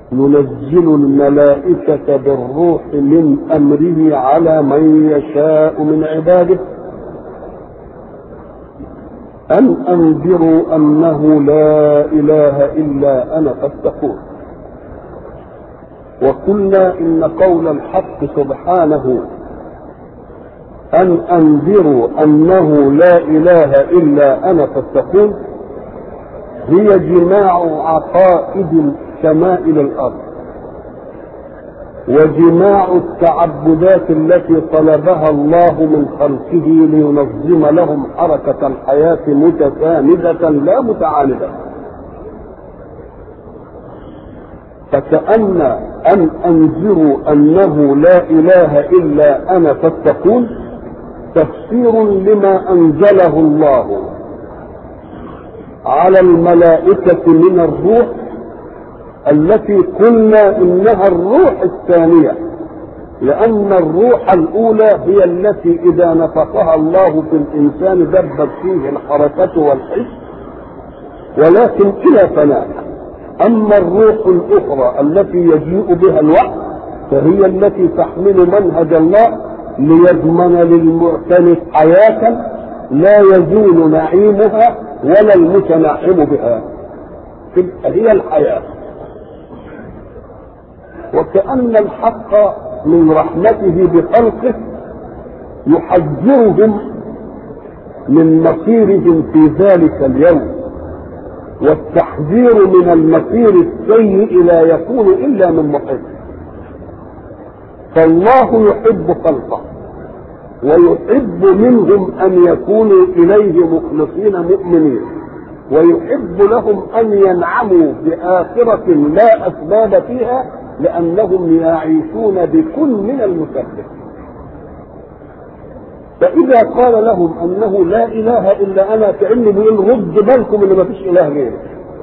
ينزل الملائكة بالروح من أمره على من يشاء من عباده أن أنذروا أنه لا إله إلا أنا فاتقون وقلنا إن قول الحق سبحانه أن أنذروا أنه لا إله إلا أنا فاتقون هي جماع عقائد شمائل الأرض وجماع التعبدات التي طلبها الله من خلقه لينظم لهم حركة الحياة متساندة لا متعاندة فكأن أن أنذروا أنه لا إله إلا أنا فاتقون تفسير لما أنزله الله على الملائكة من الروح التي قلنا إنها الروح الثانية لأن الروح الأولى هي التي إذا نفخها الله في الإنسان دبت فيه الحركة والحس ولكن إلى فناء أما الروح الأخرى التي يجيء بها الوحي فهي التي تحمل منهج الله ليضمن للمعتنق حياة لا يزول نعيمها ولا المتنعم بها هي الحياة وكأن الحق من رحمته بخلقه يحذرهم من مصيرهم في ذلك اليوم والتحذير من المصير السيء لا يكون الا من محب فالله يحب خلقه ويحب منهم ان يكونوا اليه مخلصين مؤمنين ويحب لهم ان ينعموا باخره لا اسباب فيها لانهم يعيشون بكل من المسبب فاذا قال لهم انه لا اله الا انا كانه بيقول رد بالكم ان ما فيش اله غيري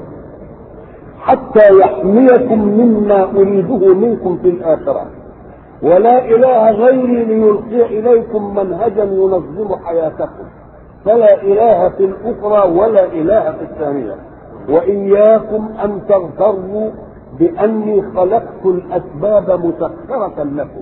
حتى يحميكم مما اريده منكم في الاخره ولا اله غيري ليلقي اليكم منهجا ينظم حياتكم فلا اله في الاخرى ولا اله في الثانيه واياكم ان تغتروا باني خلقت الاسباب مسخره لكم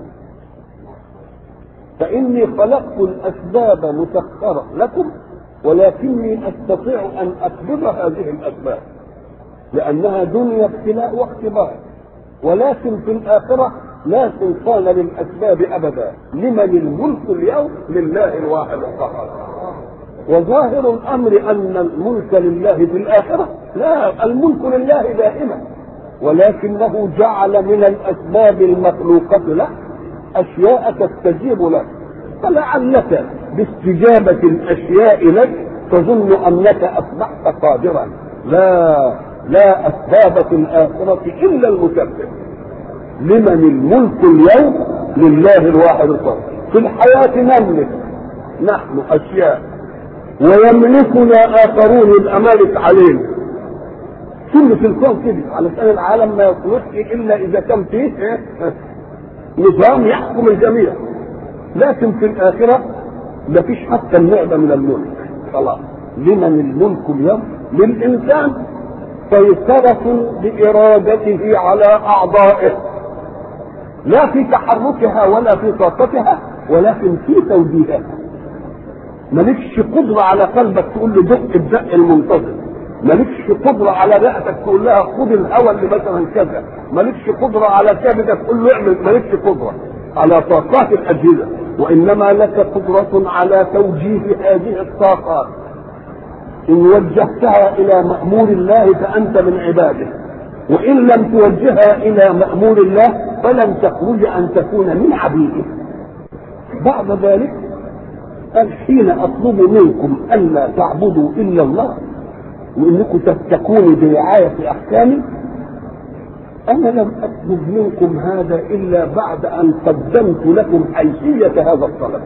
فاني خلقت الاسباب مسخره لكم ولكني استطيع ان اقبض هذه الاسباب لانها دنيا ابتلاء واختبار ولكن في الاخره لا سلطان للاسباب ابدا لمن الملك اليوم لله الواحد القهار وظاهر الامر ان الملك لله في الاخره لا الملك لله دائما ولكنه جعل من الاسباب المخلوقه له اشياء تستجيب لك فلعلك باستجابه الاشياء لك تظن انك اصبحت قادرا لا لا اسباب في الاخره الا المسبب لمن الملك اليوم لله الواحد القهار في الحياه نملك نحن اشياء ويملكنا اخرون الامالك علينا كل في الكون كده علشان العالم ما يخلقش الا اذا كان فيه نظام يحكم الجميع لكن في الاخره ما فيش حتى النعمه من الملك خلاص لمن الملك اليوم للانسان سيطرة بإرادته على أعضائه لا في تحركها ولا في طاقتها ولكن في توجيهها مالكش قدرة على قلبك تقول له دق الدق المنتظم مالكش قدرة على رئتك تقول لها خذ الهوى اللي مثلا كذا مالكش قدرة على كبدك تقول له اعمل مالكش قدرة على طاقات الأجهزة وإنما لك قدرة على توجيه هذه الطاقات إن وجهتها إلى مأمور الله فأنت من عباده وإن لم توجهها إلى مأمور الله فلن تخرج أن تكون من عبيده بعد ذلك قال حين أطلب منكم ألا تعبدوا إلا الله وانكم تتقوني برعايه احكامي انا لم اطلب منكم هذا الا بعد ان قدمت لكم حيثيه هذا الطلب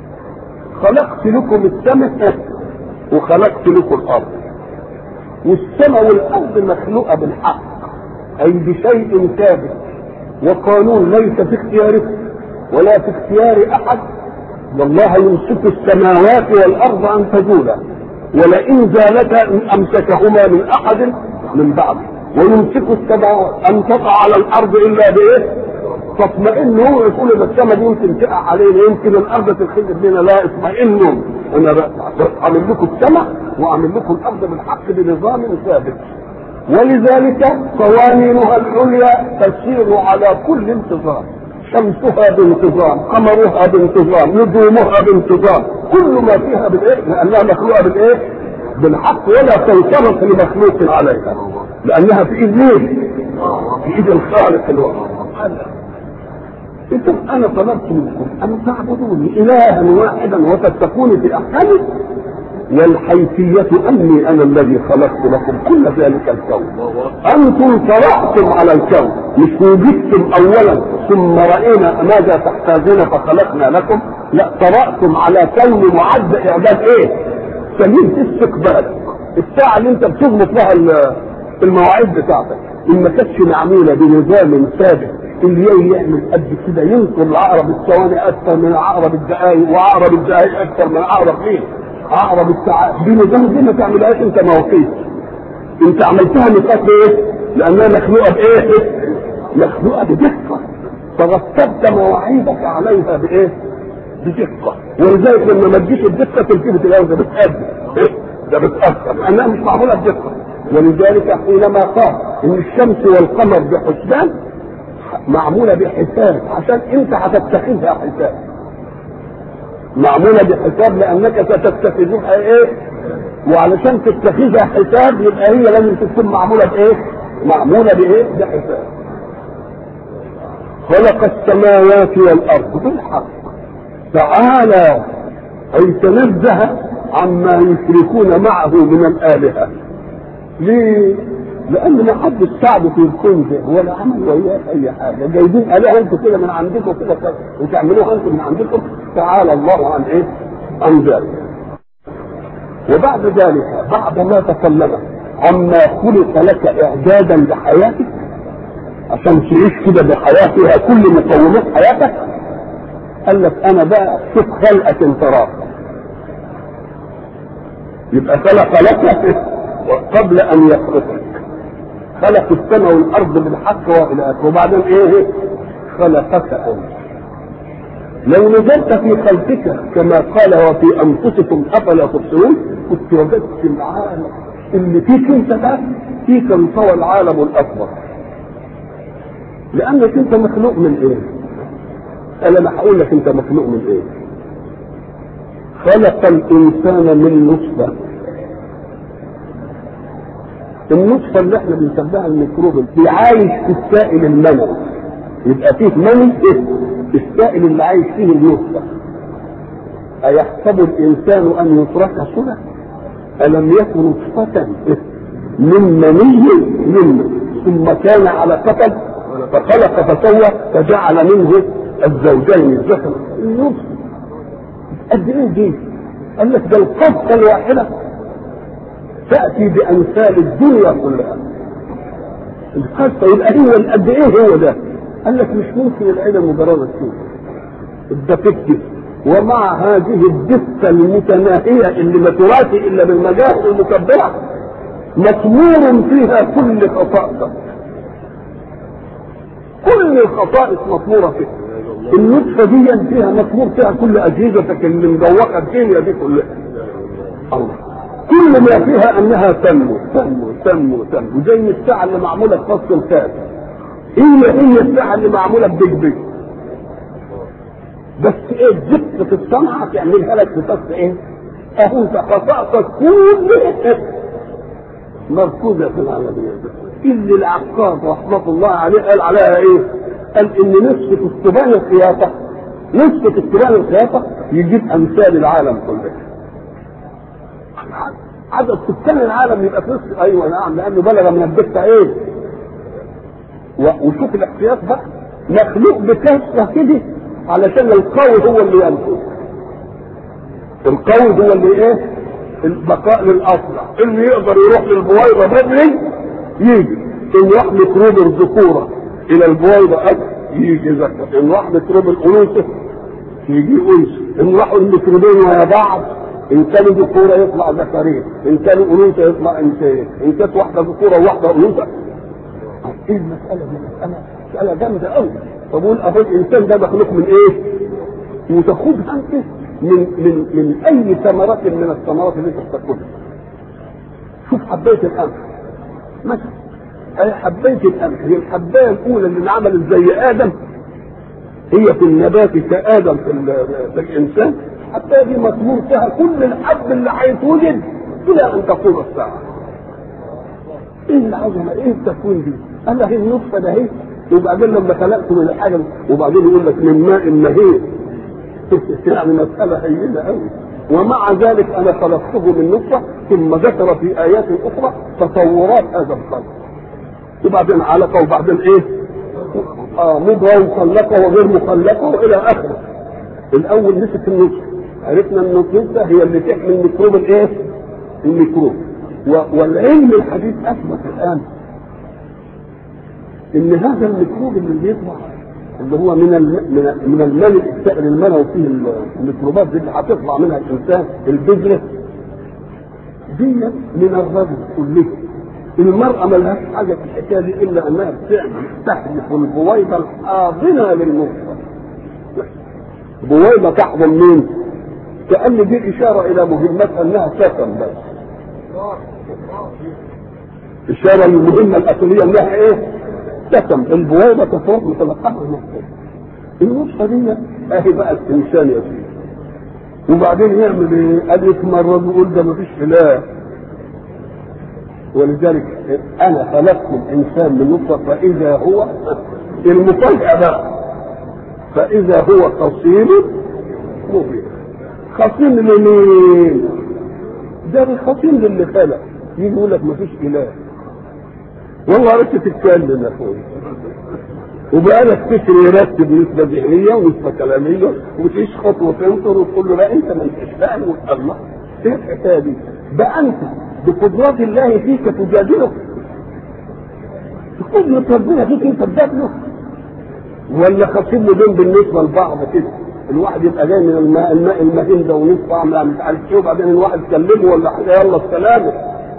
خلقت لكم السماء وخلقت لكم الارض والسماء والارض مخلوقه بالحق اي بشيء ثابت وقانون ليس في اختياركم ولا في اختيار احد والله يمسك السماوات والارض ان تزولا ولئن زالتا ان امسكهما من احد من بعد ويمسك السماء ان تقع على الارض الا بايه؟ تطمئن هو يقول ان السماء دي يمكن تقع علينا يمكن الارض تنخسف بينا لا اطمئنوا انا اعمل لكم السماء واعمل لكم الارض بالحق بنظام ثابت ولذلك قوانينها العليا تسير على كل انتظام شمسها بانتظام قمرها بانتظام نجومها بانتظام كل ما فيها بالايه لانها مخلوقه بالايه بالحق ولا تنطبق لمخلوق عليها لانها في ايد مين في ايد الخالق الواحد إذا أنا طلبت منكم أن تعبدوني إلها واحدا وتتقوني في أحكامي والحيثية أني أنا الذي خلقت لكم كل ذلك الكون أنتم طرحتم على الكون مش وجدتم أولا ثم رأينا ماذا تحتاجون فخلقنا لكم لا طرأتم على كون معد إعداد إيه؟ سليم في استقبال الساعة اللي أنت بتظبط لها المواعيد بتاعتك إن ما كانتش معمولة بنظام ثابت اللي يعمل قد كده ينقل العقرب الثواني اكثر من عقرب الدقائق وعقرب الدقائق اكثر من عقرب مين؟ عقرب الساعات بنظام دي ما تعملهاش انت مواقيت انت عملتها نقاط ايه؟ لانها مخلوقه بايه؟ مخلوقه بدقه فرتبت مواعيدك عليها بايه؟ بدقه ولذلك لما ما تجيش الدقه تلتفت الاول ده بتأدي ده بتأثر لانها مش معموله بدقه ولذلك حينما قال ان الشمس والقمر بحسبان معموله بحساب عشان انت هتتخذها حساب معموله بحساب لانك ستتخذها ايه وعلشان تتخذها حساب يبقى هي لازم تكون معموله بايه معموله بايه بحساب خلق السماوات والارض بالحق تعالى اي تنزه عما يشركون معه من الالهه ليه لان ما حدش ساعده في الكون ده ولا عمل وياه اي حاجه جايبين الهه انتوا كده من عندكم كده وتعملوها انتم من عندكم تعالى الله عن ايه؟ عن ذلك. وبعد ذلك بعد ما تكلم عما خلق لك اعدادا لحياتك عشان تعيش كده بحياه فيها كل مقومات حياتك قال لك انا بقى شوف خلقك تراك يبقى خلق لك قبل ان يخلقك خلق السماء والارض بالحق والى اخره وبعدين ايه خلقك انت لو نظرت في خلقك كما قال وفي انفسكم افلا تبصرون كنت وجدت العالم اللي فيك انت ده فيك انطوى العالم الاكبر لانك انت مخلوق من ايه انا ما هقول لك انت مخلوق من ايه خلق الانسان من نطفه النطفة اللي احنا بنسميها الميكروب اللي عايش في السائل المنوي يبقى فيه مني إيه؟ السائل اللي عايش فيه النطفة أيحسب الإنسان أن يترك سدى ألم يكن نطفة من مني منه ثم كان علقة فخلق فسوى فجعل منه الزوجين الذكر النطفة قد ايه دي؟ قال لك ده القبضة الواحدة تأتي بأمثال الدنيا كلها القصة يبقى هو قد ايه هو ده؟ قال لك مش ممكن العلم مجرد تشوف ده فكر ومع هذه الدقة المتناهية اللي ما تراتي إلا بالمجاهد المكبرة مطمور فيها كل خصائصك كل الخصائص مطمورة فيها النطفة دي فيها مطمور فيها كل أجهزتك اللي مدوقة الدنيا دي كلها الله كل ما فيها انها تنمو تنمو تنمو تنمو زي الساعه اللي معموله في فصل الكاس هي هي الساعه اللي معموله ببيج بيج بس ايه دقه الصنعه تعملها لك في فصل ايه؟ اهو انت خصائصك كلها مركوزه في العمليه اللي العقاد رحمه الله عليه قال عليها ايه؟ قال ان نسبه استبان الخياطه نسبه استبان الخياطه يجيب امثال العالم كله عدد سكان العالم يبقى في نصف ايوه نعم لانه بلغ من الدقه ايه؟ وشوف الاحتياط بقى مخلوق بكثره كده علشان القوي هو اللي ينفذ القوي هو اللي ايه؟ البقاء للاسرع اللي يقدر يروح للبويضه بدري يجي ان راح ميكروب الذكوره الى البويضه أكثر يجي ذكر ان راح ميكروب الانوثه يجي انثى ان راحوا الميكروبين ويا بعض ان كانوا ذكوره يطلع ذكرين ان كانوا انوثه يطلع انثيين ان كانت واحده ذكوره وواحده انوثه ايه المساله دي مساله مساله جامده قوي فبقول اهو الانسان ده مخلوق من ايه؟ وتاخدها انت من من من اي ثمرات من الثمرات اللي انت بتاكلها شوف حبايه القمح مثلا اي حبايه القمح هي الحبايه الاولى اللي انعملت زي ادم هي في النبات كادم في, في الانسان الحبايه دي مطمور فيها كل الحب اللي هيتوجد الى ان تقوم الساعه ايه العظمه ايه التكوين دي قال هي النطفه ده هي وبعدين لما خلقته من الحاجه وبعدين يقول لك من ماء مهين يعني مساله هينه قوي ومع ذلك انا خلقته من نطفه ثم ذكر في ايات اخرى تطورات هذا الخلق وبعدين علقه وبعدين ايه؟ اه مضغه مخلقه وغير مخلقه والى اخره الاول مسك النطفه عرفنا ان النطفه هي اللي تحمل ميكروب الايه؟ الميكروب والعلم الحديث اثبت الان ان هذا الميكروب اللي بيطلع اللي هو من من من الملء السائل المنوي فيه الميكروبات دي اللي هتطلع منها الانسان البذره دي من الرجل كله المرأة ما لهاش حاجة في الحكاية دي إلا أنها بتعمل تحدث البويضة الحاضنة للنطفة. بويضة تحضن مين؟ كأن دي إشارة إلى مهمتها أنها سكن بس. إشارة للمهمة الأصلية أنها إيه؟ سكن البويضة تفرق متلقاها النطفة. النطفة دي أهي بقى الإنسان يا سيدي. وبعدين يعمل إيه؟ قال يتمرد ويقول ده مفيش إله. ولذلك انا خلقت الانسان من نطفه فاذا هو المفاجاه بقى فاذا هو خصيم مبين خصيم لمين؟ ده خصيم للي خلق يجي يقول لك مفيش اله والله عرفت تتكلم يا اخويا وبقالك فكر يرتب نسبه ذهنيه ونسبه كلاميه وتعيش خطوه تنطر وتقول له لا انت ما انتش فاهم الله ايه الحكايه دي؟ بقى انت بقدرات الله فيك تجادله بقدرة ربنا فيك انت تجادله ولا خاصين له بالنسبة لبعض كده الواحد يبقى جاي من الماء الماء المهين ده ونصف عامل مش عارف ايه وبعدين الواحد كلمه ولا حاجه يلا السلام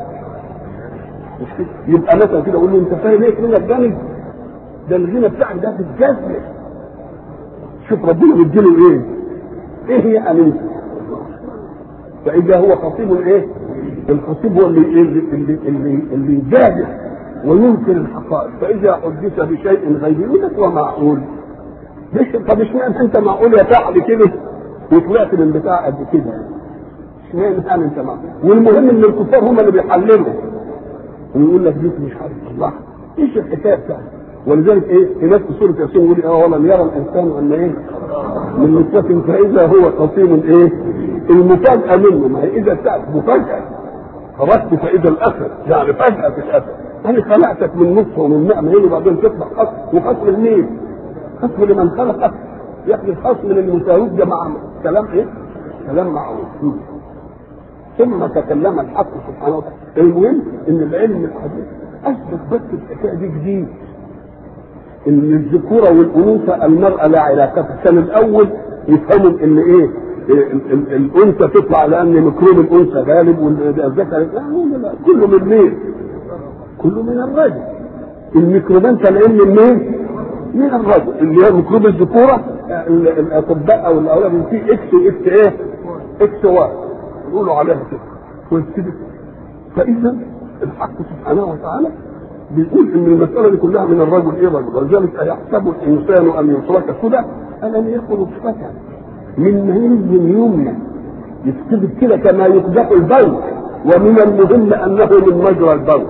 يبقى مثلا كده اقول له انت فاهم ايه كده الجانب ده الغنى بتاعك ده في الجزم شوف ربنا بيديله ايه ايه هي امنته فاذا هو خطيب ايه الخطيب هو اللي اللي اللي, اللي يجادل وينكر الحقائق فاذا حدث بشيء غير يقول لك ومعقول مش طب اشمعنى انت معقول يا تعب كده وطلعت من بتاع قد كده اشمعنى يعني انت معقول والمهم ان الكفار هم اللي بيحللوا ويقول لك دي مش عارف الله ايش الحكايه بتاعتك ولذلك ايه هناك في سوره ياسين يقول اه ولم يرى الانسان ان ايه من نطفه فاذا هو خصيم ايه المفاجاه منه ما هي اذا بتاعت مفاجاه خرجت فاذا الاثر يعني فجاه في الاثر انا خلقتك من نطفه ومن ماء مهين وبعدين تطلع خصم وخصم لمين؟ خصم لمن خلقك يحمل خصم للمساويك ده مع كلام ايه؟ كلام معروف ثم تكلم الحق سبحانه وتعالى المهم ان العلم الحديث اثبت بس الحكايه دي جديد ان الذكوره والانوثه المراه لا علاقه كان الاول يفهموا ان ايه الانثى تطلع لان ميكروب الانثى غالب والذكر لا لا كله من مين؟ كله من الرجل الميكروبان طالعين من مين؟ من الرجل اللي هي ميكروب الذكوره الاطباء او الاولاد في اكس واكس ايه؟ اكس واي يقولوا عليها كده كده فاذا الحق سبحانه وتعالى بيقول ان المساله دي كلها من الرجل ايه رجل ولذلك ايحسب الانسان ان يترك سدى الم يكن نطفه من مهين يمنى يكتب كده كما يكدح البول ومن المهم انه من مجرى البول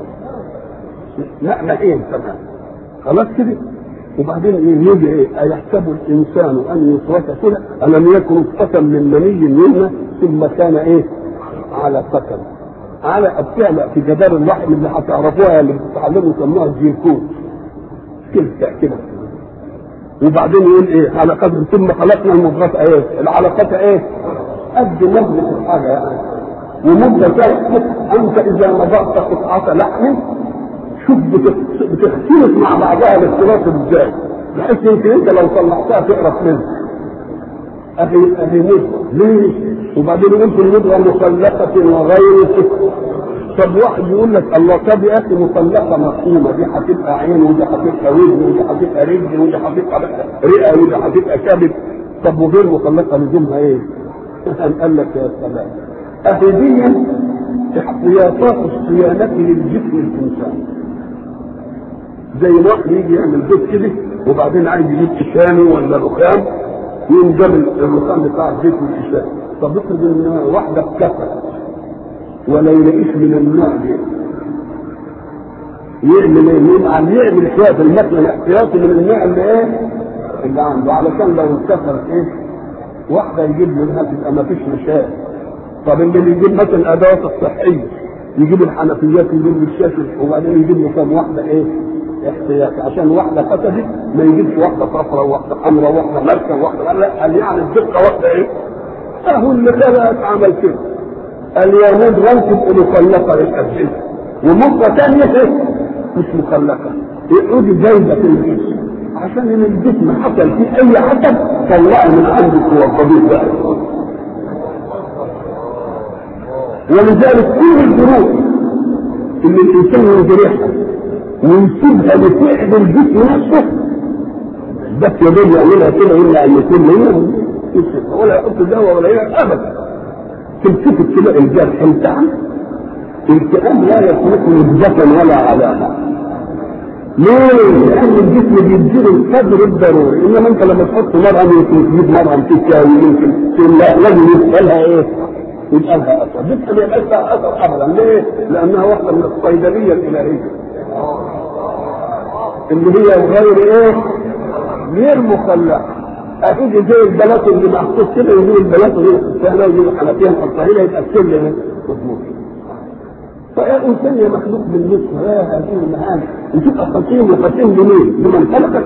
لا مهين تمام خلاص كده وبعدين ايه يجي ايه ايحسب الانسان ان يترك سدى الم يكن نطفه من مني يمنى ثم كان ايه على قتل على بتعلق في جدار اللحم اللي هتعرفوها اللي بتتعلموا يسموها الجيركوت كده كده وبعدين يقول ايه على قدر ثم خلقنا المضغة ايه العلاقات ايه قد مدة الحاجة يعني ومدة انت اذا نضعت قطعة لحم شوف بتختلف مع بعضها الاختلاط ازاي بحيث يمكن انت لو طلعتها تقرف منها اهي اهي مدة ليه وبعدين يقول في المضغة مخلقة وغير طب واحد يقول لك الله طب يا اخي مطلقه مفهومه دي هتبقى عين ودي هتبقى ودن ودي هتبقى رجل ودي هتبقى رئه ودي هتبقى كبد طب وغير مطلقه لزومها ايه؟ قال لك يا سلام اهي دي احتياطات الصيانه للجسم الانساني زي واحد يجي يعمل بيت كده وبعدين عايز يجيب كشانه ولا رخام يقوم جاب الرخام بتاع البيت والكشان طب افرض ان واحده اتكسرت ولا يلاقيش من النوع دي يعمل ايه؟ يعمل يعمل شويه في المكنه الاحتياطي من النوع اللي ايه؟ اللي عنده علشان لو انكسرت ايه؟ واحده يجيب منها تبقى ما فيش مشاكل طب اللي بيجيب مثلا الادوات الصحيه يجيب الحنفيات يجيب الشاشه وبعدين يجيب له كام واحده ايه؟ احتياطي عشان واحده فسدت ما يجيبش واحده صفراء وواحده حمراء وواحده مركه وواحده لا قال يعني الدقه واحده ايه؟ اهو اللي خلقك عمل كده اليهود رنسب مخلقه للاسئله ومره ثانيه مش مخلقه يقعدوا جايبه في الجسم عشان ان الجسم حصل فيه اي حدث طلعه من عندك ووضبيه بقى ولذلك كل الجروح اللي الانسان يجرحها ويسيبها لفعل الجسم نفسه بس يدل يعملها كده الا ان يكون منه ولا يحط دواء ولا يعمل ابدا تلتفت كده الجرح بتاعه التئام لا يخلق نبذة ولا علامة ليه؟ لأن الجسم بيديله القدر الضروري، إنما أنت لما تحط مرهم يمكن تجيب مرهم تساوي يمكن تقول لا لازم يبقى لها إيه؟ يبقى لها أثر، لسه ما يبقاش لها أثر أبدا، ليه؟ لأنها واحدة من الصيدلية الإلهية. اللي هي غير إيه؟ غير مخلقة. هتيجي زي البلاط اللي محطوط كده يجيب البلاط اللي السهله ويجيب الحنفيه نحطها هنا يبقى السلم مظبوط فيا انسان يا مخلوق بالنسبه يا هذه المهام وتبقى خصيم وخصيم لمين؟ لمن خلقك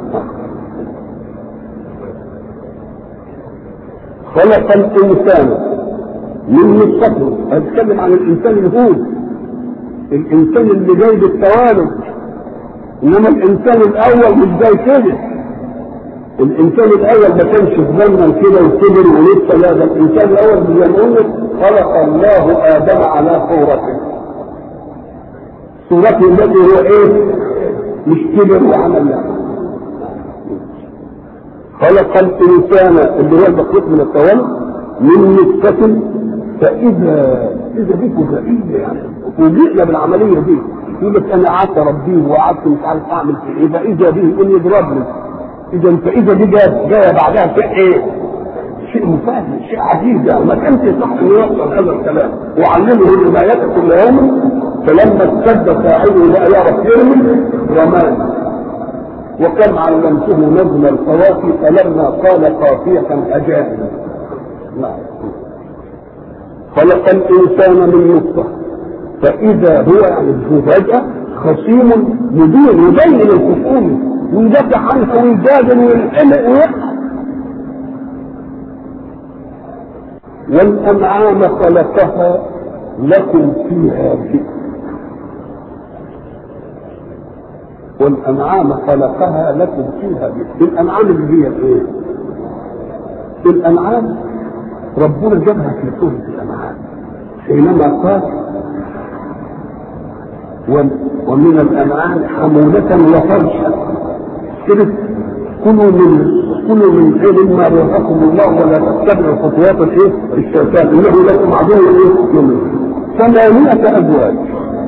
خلق الانسان من نطفه هتكلم عن الانسان الهود الانسان اللي جاي بالتوالد انما الانسان الاول مش زي كده الانسان الاول ما كانش في زمن كده وكبر ولسه لا ده الانسان الاول زي ما قلنا خلق الله ادم على صورته صورته التي هو ايه؟ مش كبر وعمل لا خلق الانسان اللي هو المخلوق من التولد من نطفة فاذا اذا دي فجائية يعني فوجئنا بالعملية دي يقول لك انا قعدت اربيه وقعدت مش عارف اعمل في ايه فاذا به يقول يضربني اذا فاذا دي جايه جايه بعدها شيء ايه؟ شيء مفاجئ شيء عجيب يعني ما كانش يصح انه يحصل هذا الكلام وعلمه الرمايات كل يوم فلما اشتد فاعله لا يعرف يرمي رماني وكم علمته نظم القوافي فلما قال قافية أجاب نعم خلق الإنسان من نطفة فإذا هو يعني فجأة خصيم مبين يبين الخصوم ويدافع عنها ويجادل ويلحمق ويقع والأنعام خلقها لكم فيها ذكر والأنعام خلقها لكم فيها ذكر الأنعام اللي هي إيه؟ الأنعام ربنا جابها في سورة الأنعام حينما قال ومن الأنعام حمولة وفرشا كده كلوا من كلوا من ايه مما رزقكم الله ولا تتبعوا خطوات الايه الشيطان انه لكم عدو ايه يوم ثمانية ازواج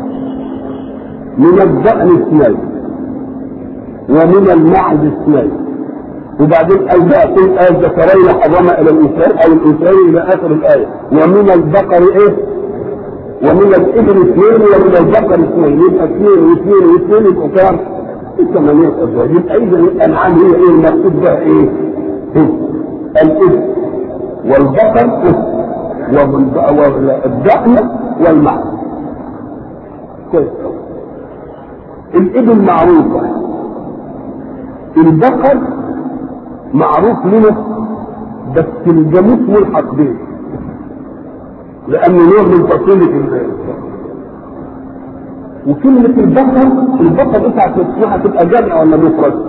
من الضأن اثنين ومن المعز اثنين وبعدين ألجأت الذكرين حرم إلى الإنسان أو الإنسان إلى آخر الآية ومن البقر إيه؟ ومن الإبل اثنين ومن البقر اثنين يبقى اثنين واثنين واثنين يبقوا كام؟ ثمانية أزواج يبقى إذا الأنعام هي إيه المقصود بها إيه؟ الإبل والبقر والضأن والمعز كويس الإبل معروفة البقر معروف لنا بس الجاموس ملحق به لأنه نوع من فصيلة وكلمة البقر البقر بتاعت مفتوحة تبقى جمع ولا مفرد؟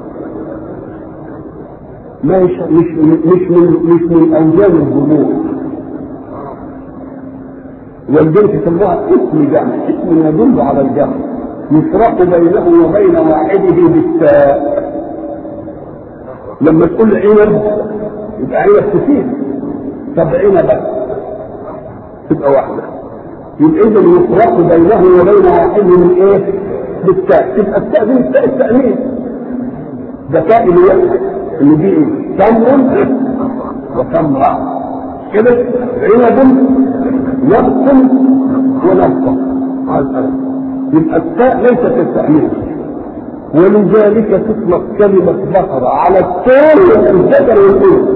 مش مش مش من مش من أوزان الجموع والبنت يسموها اسم جمع اسم يدل على الجمع يفرق بينه وبين واحده بالتاء لما تقول عنب يبقى عنب كتير طب عنب تبقى واحده يبقى اذا يفرق بينه وبين واحد من ايه؟ بالتاء تبقى التاء دي التاء التأنيث ده تاء اللي اللي دي ايه؟ تمر وتمرة كده عنب نبت ونبت يبقى التاء ليست التأنيث ولذلك تطلق كلمة بقرة على الطول الذكر والأنثى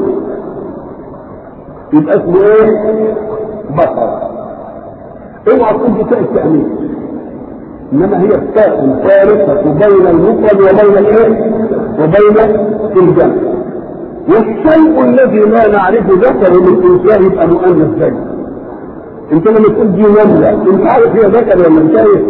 يبقى اسمه ايه؟ بقرة اوعى تقول دي تاء التأنيث انما هي التاء الفارقة بين المفرد وبين الايه؟ وبين الجمع والشيء الذي لا نعرفه ذكر من انثى يبقى مؤنث زي انت لما تقول دي نملة انت عارف هي ذكر ولا انثى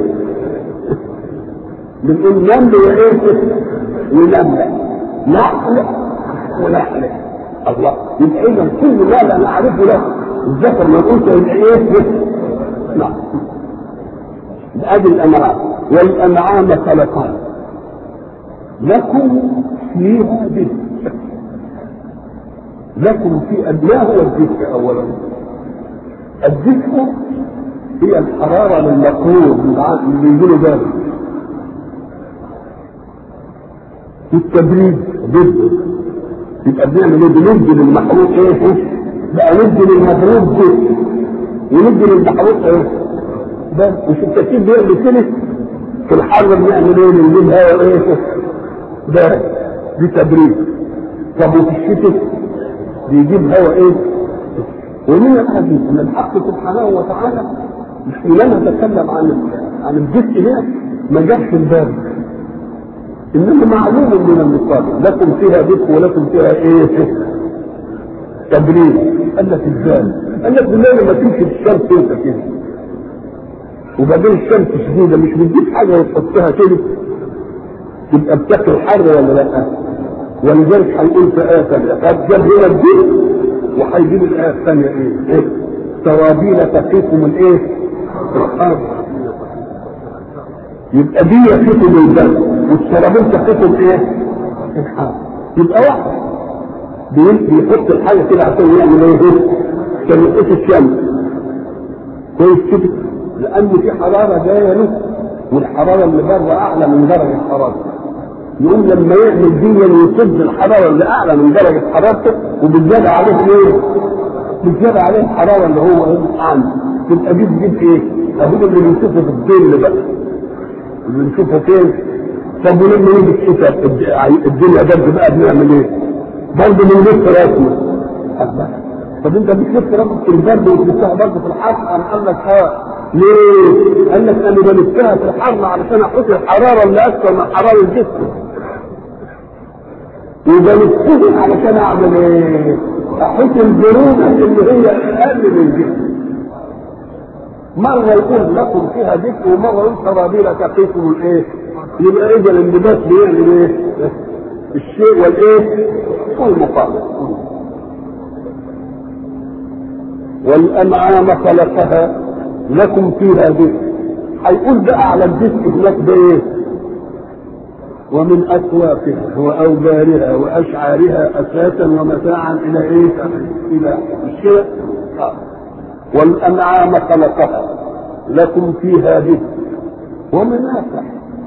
بنقول نمل وايه ونملة نحل ونحل الله يبقى اذا كل ما لا نعرفه له الذكر ما الانثى يبقى ايه نعم ادي الانعام والانعام خلقان لكم فيها دفء لكم في ما هو الدفء اولا الدفء هي الحراره للمقروض اللي يجي له بارد التبريد ضده يبقى بنعمل ايه بندي للمحروق ايه بقى ندي للمضروب دفء وندي للمحروق ايه ده مش التركيب بيعمل كده في الحر بنعمل ايه بنجيب هواء ايه ده دي تبريد طب وفي الشتاء بيجيب هواء ايه ومن الحديث ان الحق سبحانه وتعالى حينما تكلم عن عن الجزء ده ما جابش الباب انما معلوم من المصادر لكم فيها دفء ولكم فيها ايه تبريد قال لك ازاي قال لك بالله لما تمشي في الشمس انت كده وبعدين الشمس شديده مش بتجيب حاجه وتحطها كده تبقى بتاكل حر ولا لا ولذلك هيقول في آية ثانية قد جاب هنا الدين وهيجيب الآية الثانية إيه؟ إيه؟ سرابيل تقيكم الإيه؟ الحر يبقى دي يقيكم البرد والسرابيل تقيكم إيه؟ الحر يبقى واحد بيحط الحاجة كده عشان يعمل إيه؟ عشان يقيس الشمس كويس كده لأن في حرارة جاية له والحرارة اللي بره أعلى من درجة حرارته يقوم لما يعمل دي يصد الحراره اللي اعلى من درجه حرارته وبالزياد عليه ايه؟ بالزياد عليه الحراره اللي هو ايه؟ عنده تبقى دي تجيب ايه؟ اهو اللي بنشوفه في الظل بقى اللي بنشوفه فين؟ طب ولما يجي الشتاء الدنيا برد بقى بنعمل ايه؟ برضه من لسه راسنا طب انت بتلف راسك في البرد وتلفها برضه في الحر قام قال لك اه ليه؟ قال لك انا بلفها في الحر علشان احط الحراره اللي اكثر من حراره الجسم وبلفها علشان اعمل ايه؟ احط البرودة اللي هي اقل من الجسم مرة يقول لكم فيها ذكر ومرة يقول سرابيل تقيكم الايه؟ يبقى اذا اللباس بيعمل ايه؟ الشيء والايه؟ والمقابل والانعام خلقها لكم فيها دفء هيقول بقى على الدفء هناك ده ايه؟ ومن أكوافها وأوبارها وأشعارها أساسا ومتاعا إلى إيه؟ إلى مش كده؟ آه. والأنعام خلقها لكم فيها دفء ومنافع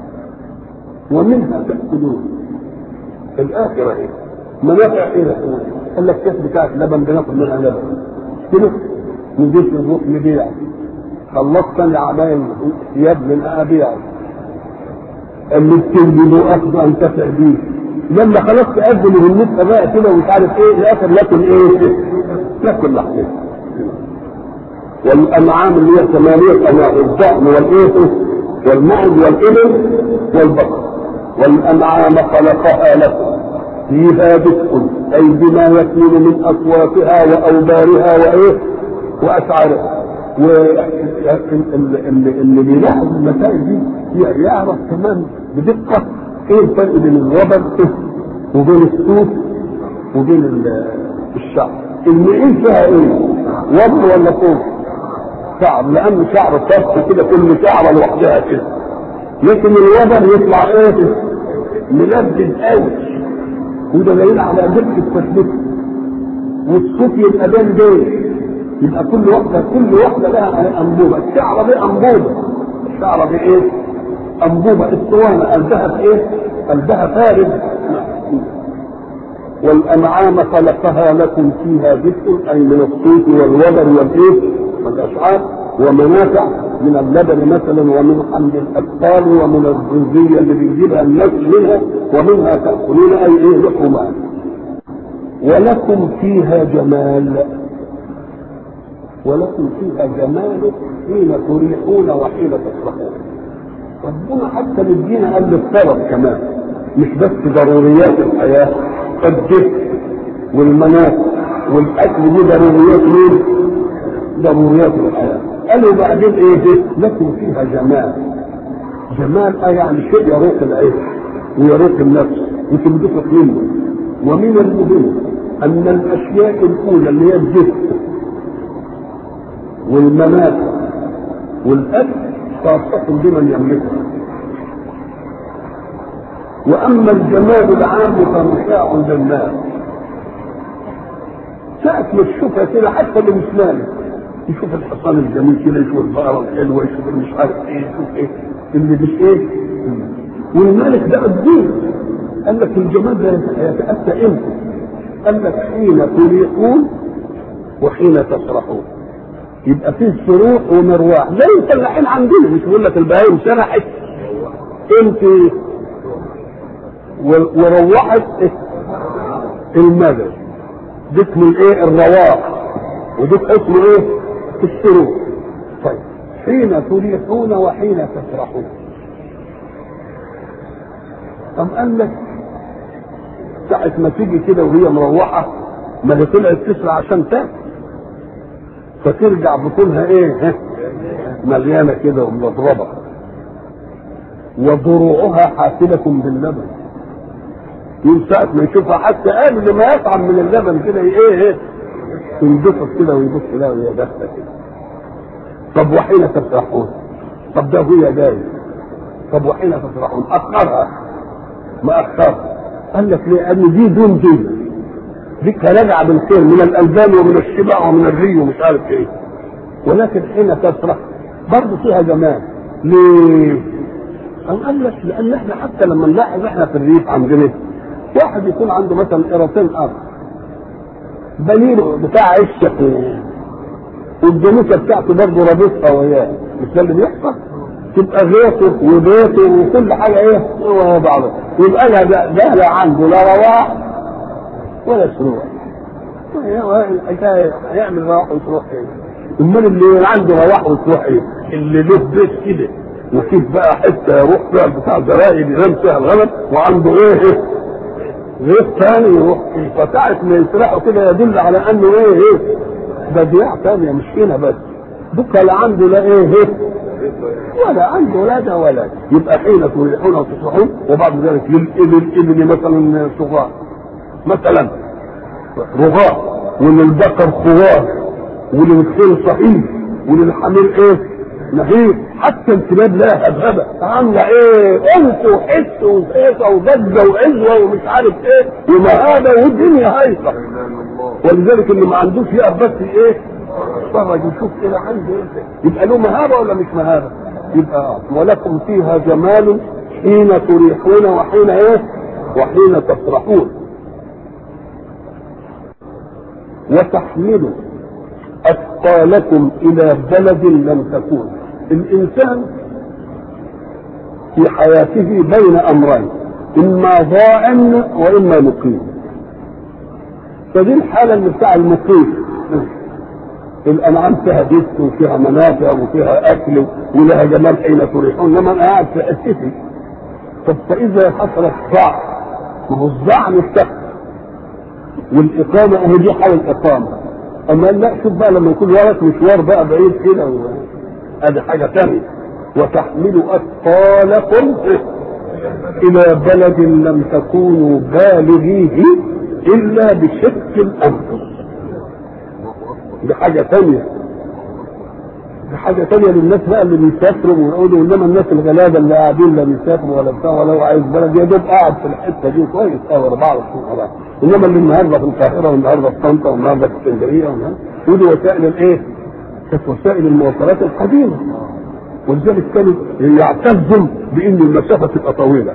ومنها تأكلون الآخرة إيه؟ منافع إيه؟ قال لك كيف بتاعت لبن بناخد منها لبن كده نجيب نروح نبيع خلصت العمايل ثياب من أبيع اللي بتنجبه أخذ أنتفع بيه لما خلاص تقدم النسبة بقى كده ومش عارف ايه الاخر لكن ايه لكن لحمه والانعام اللي هي ثمانية انواع الضأن والايه والمعز والابل والبقر والانعام خلقها لكم فيها دفء اي بما يكون من اصواتها واوبارها وايه واشعارها واللي بيلاحظ المسائل دي يعرف كمان بدقه ايه الفرق بين الربر وبين السوس وبين الشعر المعين فيها ايه؟ وبر ولا صوف؟ شعر لأن شعر طبق كده كل شعرة لوحدها كده لكن الوبر يطلع ايه ملبد قوي وده دليل على دقة التثبيت والصوت يبقى بين بين يبقى كل واحدة كل واحدة لها أنبوبة الشعرة دي أنبوبة الشعرة دي إيه؟ أنبوبة اسطوانة قلبها في إيه؟ قلبها فارغ والأنعام خلقها لكم فيها دفء أي من الصوت والوبر والإيه؟ والأشعار ومنافع من اللبن مثلا ومن حمل الأطفال ومن الزنزية اللي بيجيبها الناس منها ومنها تأكلون أي إيه لحومها ولكم فيها جمال ولكم فيها جمال حين تريحون وحين تفرحون ربنا حتى مدينا قبل الطرف كمان مش بس ضروريات الحياة الدفء والمنافع والأكل دي ضروريات مين؟ ضروريات الحياة قالوا بعدين ايه ده؟ لكم فيها جمال جمال اه يعني شيء يروق العيش ويروق النفس وتنبسط منه ومن المهم ان الاشياء الاولى اللي هي الدفء والمنافع والاكل خاصة بمن يملكها واما الجمال العام فمشاع للناس ساعة ما تشوفها كده حتى اللي مش مالك يشوف الحصان الجميل كده يشوف البقرة الحلوة يشوف اللي مش عارف ايه يشوف ايه اللي مش ايه والمالك ده الدين قال لك الجمال ده يتأتى امتى؟ قال لك حين تريحون وحين تسرحون يبقى فيه سروح ومرواح زي الفلاحين عندنا مش بيقول لك البهايم سرحت انت وروحت المدى ده اسمه الايه الرواح وده اسمه ايه السرور طيب حين تريحون وحين تسرحون طب قال لك ساعة ما تيجي كده وهي مروحة ما هي طلعت تسرع عشان تاكل فترجع بطولها ايه مليانة كده ومضربة وضروعها حافلة باللبن يوم ساعة ما يشوفها حتى قبل ما يطعم من اللبن كده ايه ايه ينبسط كده ويبص لها وهي داخله كده طب وحين تفرحون طب ده هي جاي طب وحين تفرحون اخرها ما اخرها قال لك ليه قال دي دون دي ديك راجعه بالخير من الالبان ومن الشبع ومن الري ومش عارف ايه ولكن حين تفرح برضه فيها جمال ليه؟ قال لك لان احنا حتى لما نلاحظ احنا في الريف عندنا واحد يكون عنده مثلا قيرتين ارض بنينه بتاع عشق والجاموسه بتاعته برضه رابطها وياه مش ده اللي بيحصل؟ تبقى غيطه وبيته وكل حاجه ايه هو بعضه يبقى لا ده, ده لا عنده لا رواح ولا سروع هيعمل رواح وسروح ايه؟ امال اللي عنده رواح وسروح ايه؟ اللي له بيت كده وكيف بقى حته يروح فيها بتاع زراير ينام فيها الغنم وعنده ايه غير ثاني يروح فساعة ما يسرحوا كده يدل على انه ايه ايه ده ضياع ثانية مش هنا بس بكره لا عنده لا ايه ايه ولا عنده لا ده ولا يبقى حين تريحون وتصبحون وبعد ذلك للإبل إبل مثلا صغار مثلا رغاء وللبقر خوار وللخيل صحيح وللحمير ايه نهيب حتى الكلاب لها هبهبة عاملة ايه انس وحس وزيطة وضجة وعزوة ومش عارف ايه ومهابة والدنيا هايصة ولذلك اللي ما عندوش يقف بس ايه يتفرج ويشوف كده عنده ايه يبقى له مهابة ولا مش مهابة يبقى ولكم فيها جمال حين تريحون وحين ايه وحين تفرحون وتحملوا أثقالكم إلى بلد لم تكونوا الانسان في حياته بين امرين اما ضاع واما مقيم فدي الحاله اللي بتاع المقيم الانعام فيها دفء وفيها منافع وفيها اكل ولها جمال حين تريحون انما انا قاعد في حتتي طب فاذا حصل الضعف ما هو الضعف مستقبل والاقامه اهي دي حال الاقامه اما لا شوف بقى لما يكون وراك مشوار بقى بعيد كده و... هذه حاجة ثانية وتحملوا أثقالكم إلى بلد لم تكونوا بالغيه إلا بشق الأنفس دي حاجة ثانية حاجة تانية للناس بقى اللي بيسافروا ويقعدوا انما الناس الغلابة اللي قاعدين لا بيسافروا ولا بتاع ولا هو عايز بلد يا دوب قاعد في الحتة دي كويس قوي 24 خلاص انما اللي النهارده في القاهرة والنهارده في طنطا والنهارده في اسكندرية والنهارده ودي وسائل الايه؟ كانت وسائل المواصلات القديمة ولذلك كانوا يعتزوا بان المسافة تبقى طويلة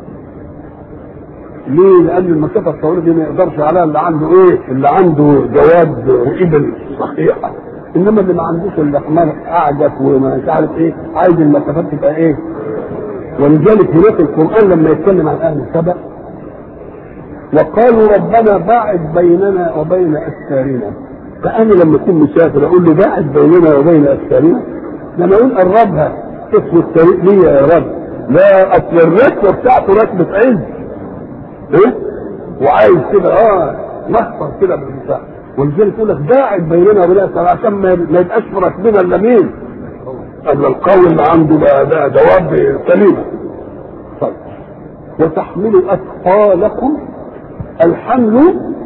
ليه؟ لأن المسافة الطويلة دي ما يقدرش عليها اللي عنده إيه؟ اللي عنده جواد وإبل صحيحة. إنما اللي ما عندوش اللي حمار أعجب ومش عارف إيه، عايز المسافات تبقى إيه؟ ولذلك هناك القرآن لما يتكلم عن أهل سبأ وقالوا ربنا باعد بيننا وبين أسفارنا. فأنا لما أكون مسافر أقول له باعد بيننا وبين أسفارنا لما أقول قربها اسم الطريق ليا يا رب لا أصل الركبة بتاعته ركبة عز ايه وعايز كده اه محفظ كده بالمساحه ولذلك يقول لك باعد بيننا وبين السماء عشان ما ما يبقاش في ركبنا الا مين؟ الا القوي اللي عنده بقى ده دواب سليمه. طيب وتحملوا اثقالكم الحمل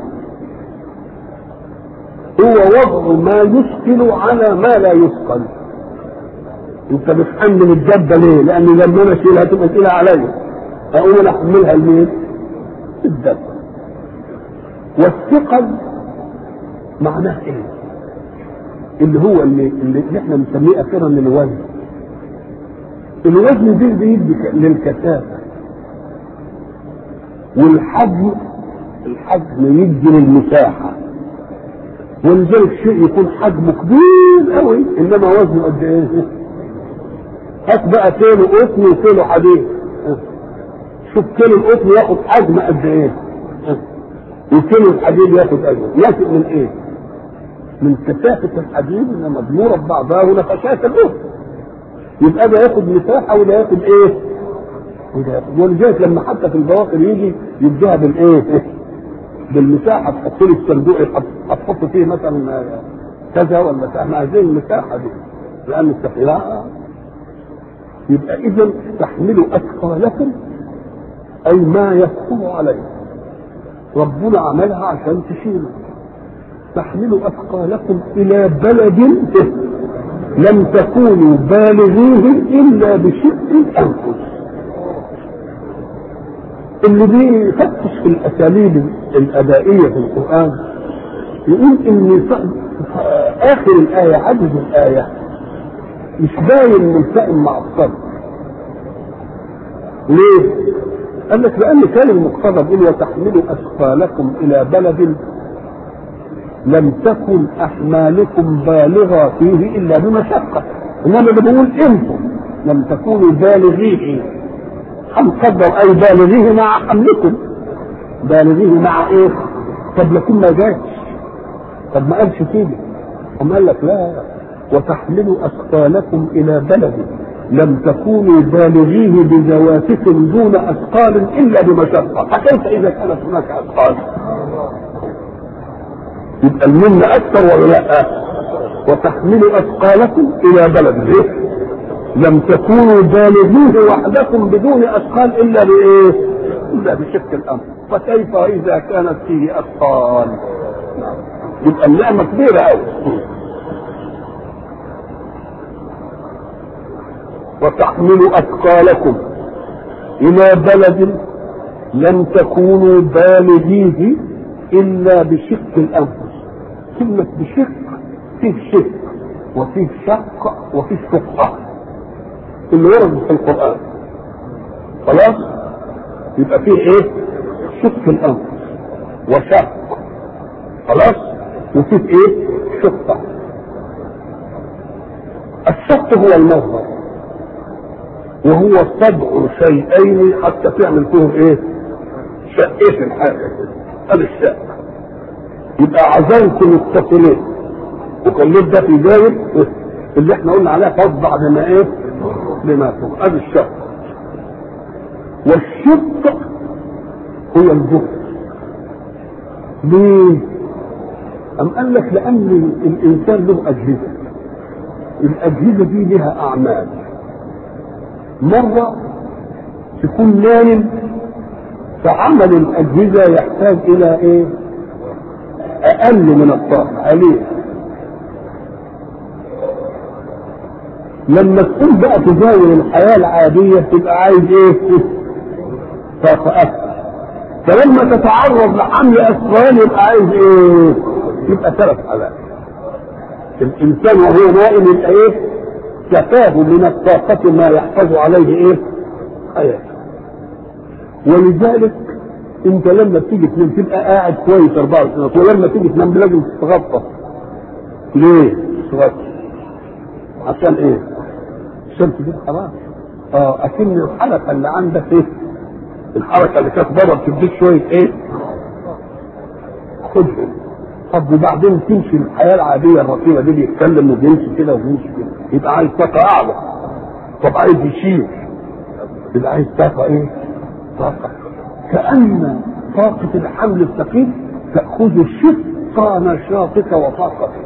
هو وضع ما يثقل على ما لا يثقل. انت بتحمل الجبه ليه؟ لان لما انا اشيلها تبقى تقيله عليا. اقوم انا احملها لمين؟ الدم والثقل معناه ايه اللي هو اللي, اللي احنا بنسميه اخيرا الوزن الوزن دي بيدي للكثافه والحجم الحجم يدي للمساحه ولذلك شيء يكون حجمه كبير قوي انما وزنه قد ايه هات بقى كيلو قطن وكيلو حديد شوف كيلو القطن ياخد حجم قد ايه وكيلو الحديد ياخد قد ايه ياخد من ايه من كثافة الحديد اللي مضمورة ببعضها ونفشات القطن يبقى ده ياخد مساحة وده ياخد ايه وده ياخد ولذلك لما حتى في البواخر يجي يديها بالايه بالمساحة تحط له الصندوق هتحط فيه مثلا كذا ولا كذا هذه المساحة دي لأن التقييع يبقى إذا تحملوا أثقالكم أي ما يثقل عليه ربنا عملها عشان تشيله تحملوا أثقالكم إلى بلد لم تكونوا بالغيه إلا بشق الأنفس اللي بيفتش في الأساليب الأدائية في القرآن يقول إن آخر الآية عدد الآية مش باين ملتئم مع الصبر ليه؟ قال لك لأن كان المقتضى بيقول وتحملوا أثقالكم إلى بلد لم تكن أحمالكم بالغة فيه إلا بمشقة إنما ده بيقول أنتم لم تكونوا بالغيه هنقدر أي بالغيه مع حملكم بالغيه مع إيه؟ طب لكن ما جاتش طب ما قالش كده أم قال لك لا وتحملوا أثقالكم إلى بلد لم تكونوا بالغيه بذواتكم دون اثقال الا بمشقه، فكيف اذا كانت هناك اثقال؟ يبقى المن اكثر ولا لا؟ وتحملوا اثقالكم الى بلد إيه؟ لم تكونوا بالغيه وحدكم بدون اثقال الا بايه؟ الا بشق الامر، فكيف اذا كانت فيه اثقال؟ يبقى النعمه كبيره قوي. وتحملوا أثقالكم إلى بلد لم تكونوا بالغيه إلا بشق الأنفس كلمة بشق فيه شق وفيه شق وفيه شقة اللي ورد في القرآن خلاص يبقى فيه ايه شق الأنفس وشق خلاص وفيه ايه شقة الشق هو المصدر وهو طبع شيئين حتى تعمل فيهم ايه شقين الحاجه هذا الشق يبقى عزلت متصلين وخليت ده في جانب اللي احنا قلنا عليها فاصدع بما ايه بما فوق هذا الشق والشق هو الجهد ليه؟ أم قال لك لأن الإنسان له أجهزة الأجهزة دي لها أعمال مرة تكون نايم فعمل الأجهزة يحتاج إلى إيه؟ أقل من الطاقة عليه لما تكون بقى تزاول الحياه العاديه تبقى عايز ايه؟ طاقه اكثر فلما تتعرض لحمل اثقال يبقى عايز ايه؟ يبقى ثلاث حالات الانسان وهو نائم يبقى ايه؟ كفاه من الطاقة ما يحفظ عليه ايه؟ حياته ولذلك انت لما تيجي تنام تبقى قاعد كويس 24 ساعة ولما تيجي تنام لازم تتغطى ليه؟ تتغطى عشان ايه؟ عشان تجيب حرام اه اكن الحركة اللي عندك ايه؟ الحركة اللي كانت بره تديك شوية ايه؟ خدهم طب وبعدين تمشي الحياه العاديه الرتيبه دي بيتكلم وبيمشي كده وبيمشي كده يبقى عايز طاقه اعلى طب عايز يشيل يبقى عايز طاقه ايه؟ طاقه كان طاقه الحمل الثقيل تاخذ شق نشاطك وطاقتك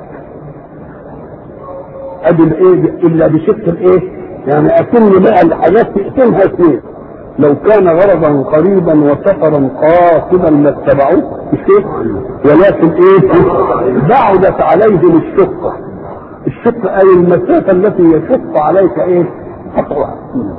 ادي الايه الا بشق الايه؟ يعني اكن بقى الحاجات تقسمها اثنين لو كان غرضا قريبا وسفرا قاصدا لاتبعوه مش كده؟ ولكن ايه بعدت عليهم الشقه الشقه اي المسافه التي يشق عليك ايه قطعها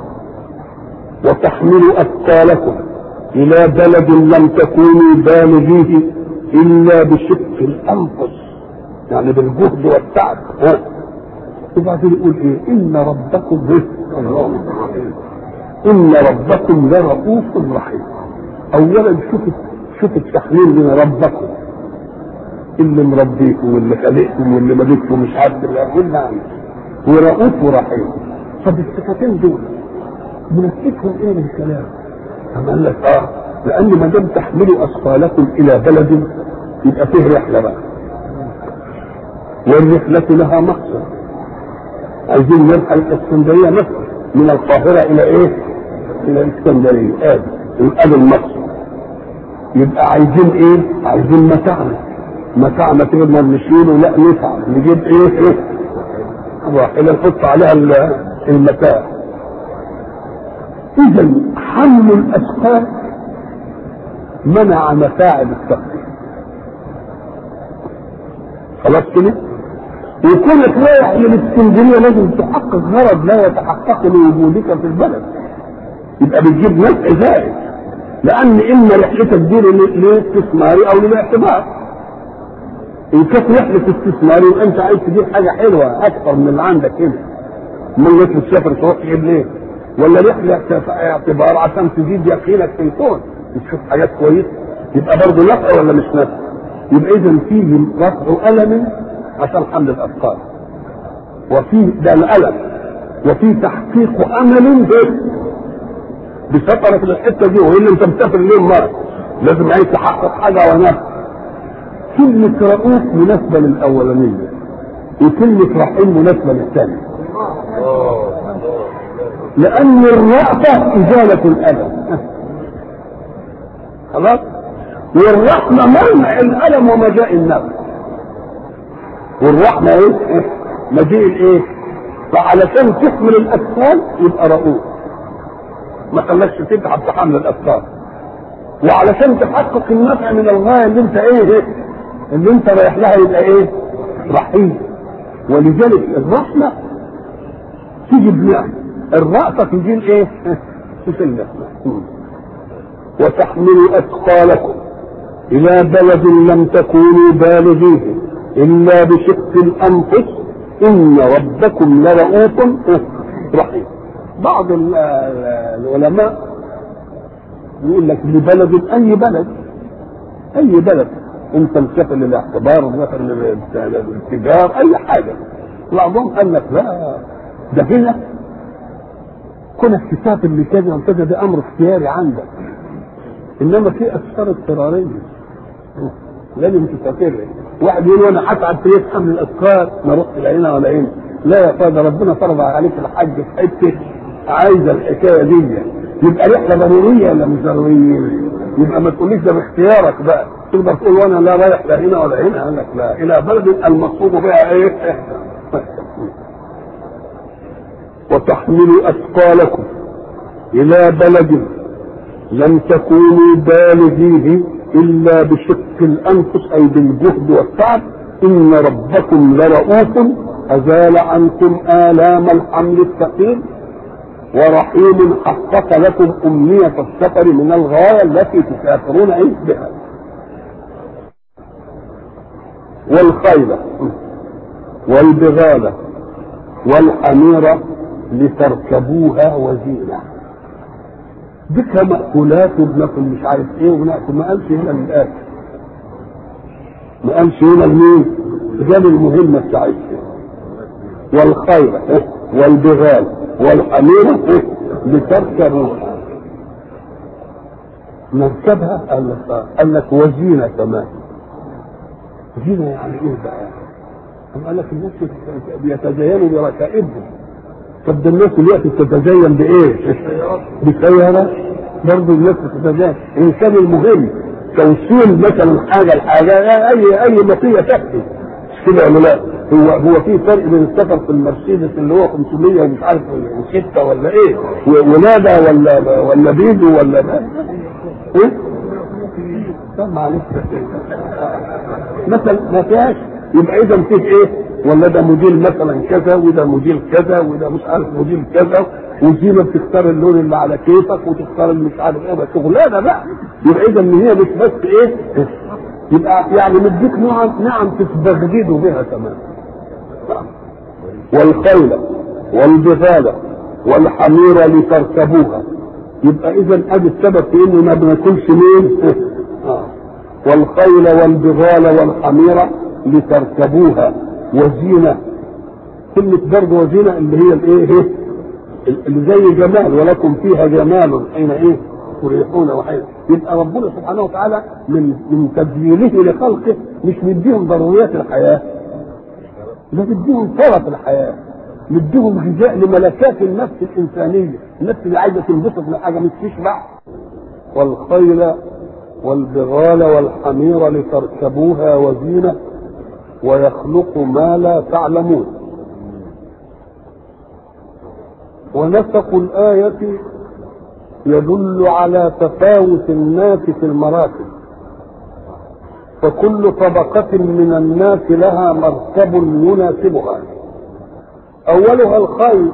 وتحمل اثقالكم الى بلد لم تكونوا بالغيه الا بشق الانفس يعني بالجهد والتعب ها وبعدين يقول ايه ان ربكم به الله ان ربكم لرؤوف رحيم اولا شوف شوف التحليل من ربكم اللي مربيكم واللي خلقكم واللي ملككم مش عارف اللي قلنا عنه ورؤوف ورحيم طب الصفتين دول منسبهم ايه من الكلام؟ أم قال لك اه لان ما دام تحملوا اثقالكم الى بلد يبقى فيه رحله بقى والرحله لها مقصد عايزين نرحل الاسكندريه مثلا من القاهره الى ايه؟ الى الاسكندريه ادي ادي المقصد يبقى عايزين ايه؟ عايزين متاعنا متاعنا تقدر نشيله لا نتعب نجيب ايه؟ ايه؟ راحله نحط عليها المتاع اذا حمل الاثقال منع متاعب السفر خلاص كده؟ وكونك رايح للاسكندريه لازم تحقق غرض لا يتحقق لوجودك في البلد يبقى بتجيب نفع زائد لان اما رحلتك دي للاستثماري او للاعتبار ان كانت رحله استثماري وانت عايز تجيب حاجه حلوه اكثر من اللي عندك هنا من جيت تسافر تروح تجيب ليه؟ ولا رحله اعتبار عشان تزيد يقينك في الكون تشوف حاجات كويسه يبقى برضه نفع ولا مش نفع؟ يبقى اذا فيه رفع الم عشان حمل الاثقال وفي ده الالم وفي تحقيق امل بسفرك للحته دي والا انت مسافر ليه مره لازم عايز تحقق حاجه ونفع كلمة رؤوف مناسبة للأولانية وكلمة رحيم مناسبة للثانية لأن الرأفة إزالة الألم خلاص والرحمة منع الألم ومجاء النفع والرحمة إيه؟ مجيء الإيه؟ فعلشان تحمل الأثقال يبقى رؤوف ما خلاكش تتعب في حمل الأثقال وعلشان تحقق النفع من الغاية اللي أنت إيه, إيه؟ اللي أنت رايح لها يبقى إيه؟ رحيم ولذلك الرحمة تيجي بنعم الرأفة تجي ايه؟ في النعمة وتحملوا أثقالكم إلى بلد لم تكونوا بالغيه إلا بشق الأنفس إن ربكم لرؤوف رحيم بعض العلماء يقول لك لبلد أي بلد أي بلد أنت مسافر للاعتبار مسافر للتجار أي حاجة بعضهم قال لك لا ده هنا كونك تسافر لكذا وكذا ده امر اختياري عندك انما في اسفار اضطراريه لازم تسافر واحد يقول انا هتعب في حمل الاذكار ما اروح لا هنا ولا هنا لا يا فاضل ربنا فرض عليك الحج في حته عايزه الحكايه دي يبقى رحله ضروريه ولا مش ضروريه؟ يبقى ما تقوليش ده باختيارك بقى تقدر تقول وانا لا رايح لا هنا ولا هنا قال لك لا الى بلد المقصود بها ايه؟ وتحملوا أثقالكم إلى بلد لم تكونوا بالغيه إلا بشق الأنفس أي بالجهد والتعب إن ربكم لرؤوف أزال عنكم آلام الحمل الثقيل ورحيم حقق لكم أمنية السفر من الغاية التي تسافرون إيه بها والخيل والبغال والحمير لتركبوها وزينة بك مأكولات وبناكل مش عارف ايه وبناكل ما قالش هنا للآكل ما قالش هنا لمين؟ جاب المهمة بتاعتها والخيل والبغال والحمير لتركبوها نركبها قال لك قال لك وزينة كمان زينة يعني ايه بقى؟ قال لك الناس بيتزينوا بركائبهم طب ده الناس دلوقتي بتتزين بايه؟ بسيارة برضه الناس بتتزين ان كان المهم توصيل مثلا حاجه لحاجه اي اي مطيه تاتي مش كده ولا لا؟ هو هو في فرق بين السفر في المرسيدس اللي هو 500 ومش عارف وستة ولا ايه ولاده ولا ولا بيدو ولا ده ايه؟ طب معلش مثلا ما فيهاش يبقى اذا فيه ايه؟ ولا ده موديل مثلا كذا وده موديل كذا وده مش عارف موديل كذا وزينه بتختار اللون اللي على كيفك وتختار اللي مش عارف ايه بس شغلانه بقى يبقى اذا ان هي مش بس ايه يبقى يعني مديك نعم نعم تستبغدوا بها كمان والخيل والبغال والحمير لتركبوها يبقى اذا ادي السبب في انه ما بناكلش مين والخيل والبغال والحمير لتركبوها وزينه كلمة برضه وزينة اللي هي الايه اللي زي جمال ولكم فيها جمال حين ايه تريحون وحين يبقى ربنا سبحانه وتعالى من من تدبيره لخلقه مش مديهم ضروريات الحياه ده مديهم طرف الحياه مديهم غذاء لملكات النفس الانسانيه النفس اللي عايزه تنبسط من حاجه مش تشبع والخيل والبغال والحمير لتركبوها وزينه ويخلق ما لا تعلمون ونسق الآية يدل على تفاوت الناس في المراكب فكل طبقة من الناس لها مركب يناسبها أولها الخيل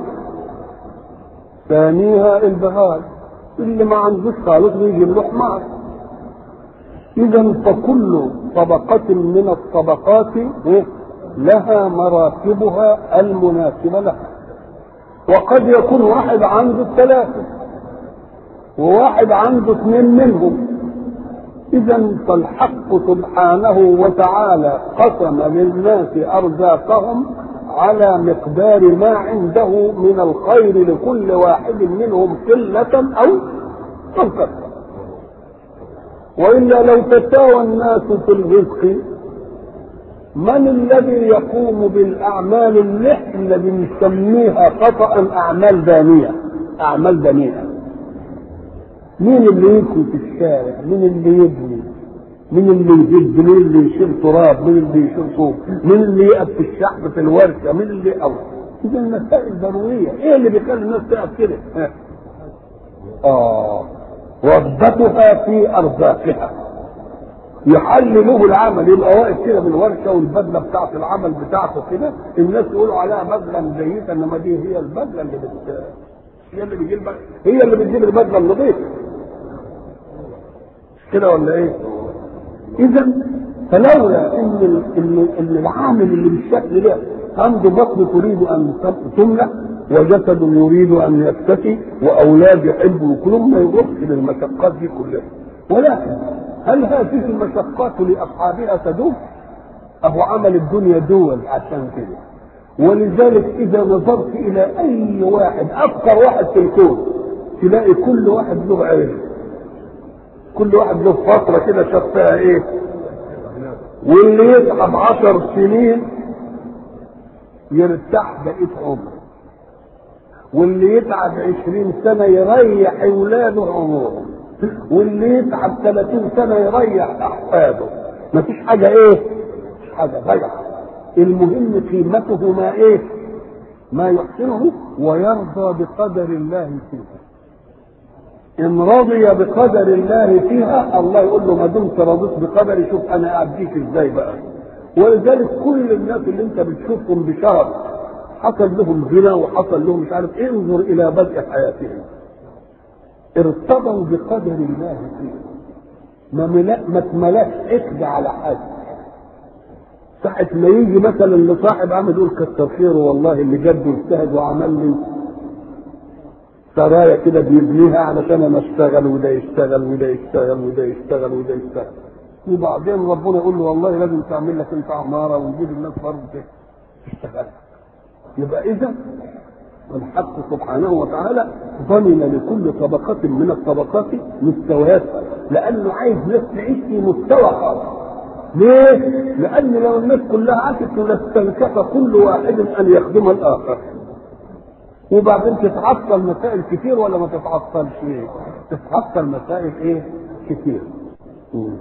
ثانيها البهائم اللي ما عندوش خالص بيجيب له حمار إذا فكل طبقة من الطبقات لها مراتبها المناسبة لها وقد يكون واحد عنده الثلاثة وواحد عنده اثنين منهم إذا فالحق سبحانه وتعالى قسم للناس أرزاقهم على مقدار ما عنده من الخير لكل واحد منهم قلة أو أو كثرة وإلا لو تساوى الناس في الرزق من الذي يقوم بالأعمال اللي احنا بنسميها خطأ أعمال دانية أعمال دنيئة مين اللي يمشي في الشارع مين اللي يبني مين اللي يجد مين اللي يشيل تراب مين اللي يشيل طوب مين اللي يقف في الشحن في الورشة مين اللي أو إذا المسائل ضرورية إيه اللي بيخلي الناس تقف كده آه رغبتها في أرزاقها يحل له العمل يبقى واقف كده بالورشه والبدله بتاعت العمل بتاعته كده الناس يقولوا عليها بدله مزيته انما دي هي البدله اللي بت... هي اللي بتجيب هي اللي بتجيب البدله النظيفه كده ولا ايه؟ اذا فلولا ان ان ان العامل اللي بالشكل ده عنده بطن تريد ان تملأ وجسد يريد ان يكتفي واولاد يحبوا كلهم ما يروحش للمشقات دي كلها ولكن هل هذه المشقات لاصحابها تدوم؟ اهو عمل الدنيا دول عشان كده ولذلك اذا نظرت الى اي واحد افقر واحد في الكون تلاقي كل واحد له عين كل واحد له فتره كده شاف فيها ايه واللي يتعب عشر سنين يرتاح بقيه عمره واللي يتعب عشرين سنه يريح اولاده عمرهم واللي يتعب 30 سنه يريح احفاده مفيش حاجه ايه مفيش حاجه ضيعه المهم قيمته ما ايه ما يحسنه ويرضى بقدر الله فيها ان رضي بقدر الله فيها الله يقول له ما دمت رضيت بقدري شوف انا اديك ازاي بقى ولذلك كل الناس اللي انت بتشوفهم بشهر حصل لهم غنى وحصل لهم مش عارف انظر الى بدء حياتهم ارتضوا بقدر الله فيه ما ملا ما اتملاش عقد على حد ساعة ما يجي مثلا لصاحب عامل يقول كتر خيره والله اللي جد واجتهد وعمل لي سرايا كده بيبنيها علشان انا اشتغل وده يشتغل وده يشتغل وده يشتغل وده يشتغل وبعدين ربنا يقول له والله لازم تعمل لك انت عماره ونجيب الناس برضه تشتغل يبقى اذا الحق سبحانه وتعالى ضمن لكل طبقة من الطبقات مستوياتها لأنه عايز ناس تعيش في مستوى خاص ليه؟ لأن لو الناس كلها عاشت لاستنكف كل واحد أن يخدم الآخر وبعدين تتعطل مسائل كتير ولا ما تتعطلش ايه؟ تتعطل مسائل ايه؟ كتير. مم.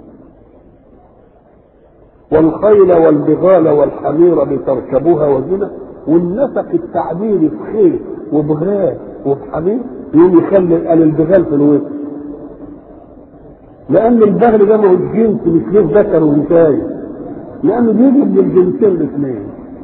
والخيل والبغال والحمير لتركبوها وزنة والنسق التعبيري في خيل وبغال وبحمير يقوم يخلي قال البغال في الوسط لأن البغل ده ما هو الجنس مش له ذكر وانثى لأنه بيجي من الجنسين الاثنين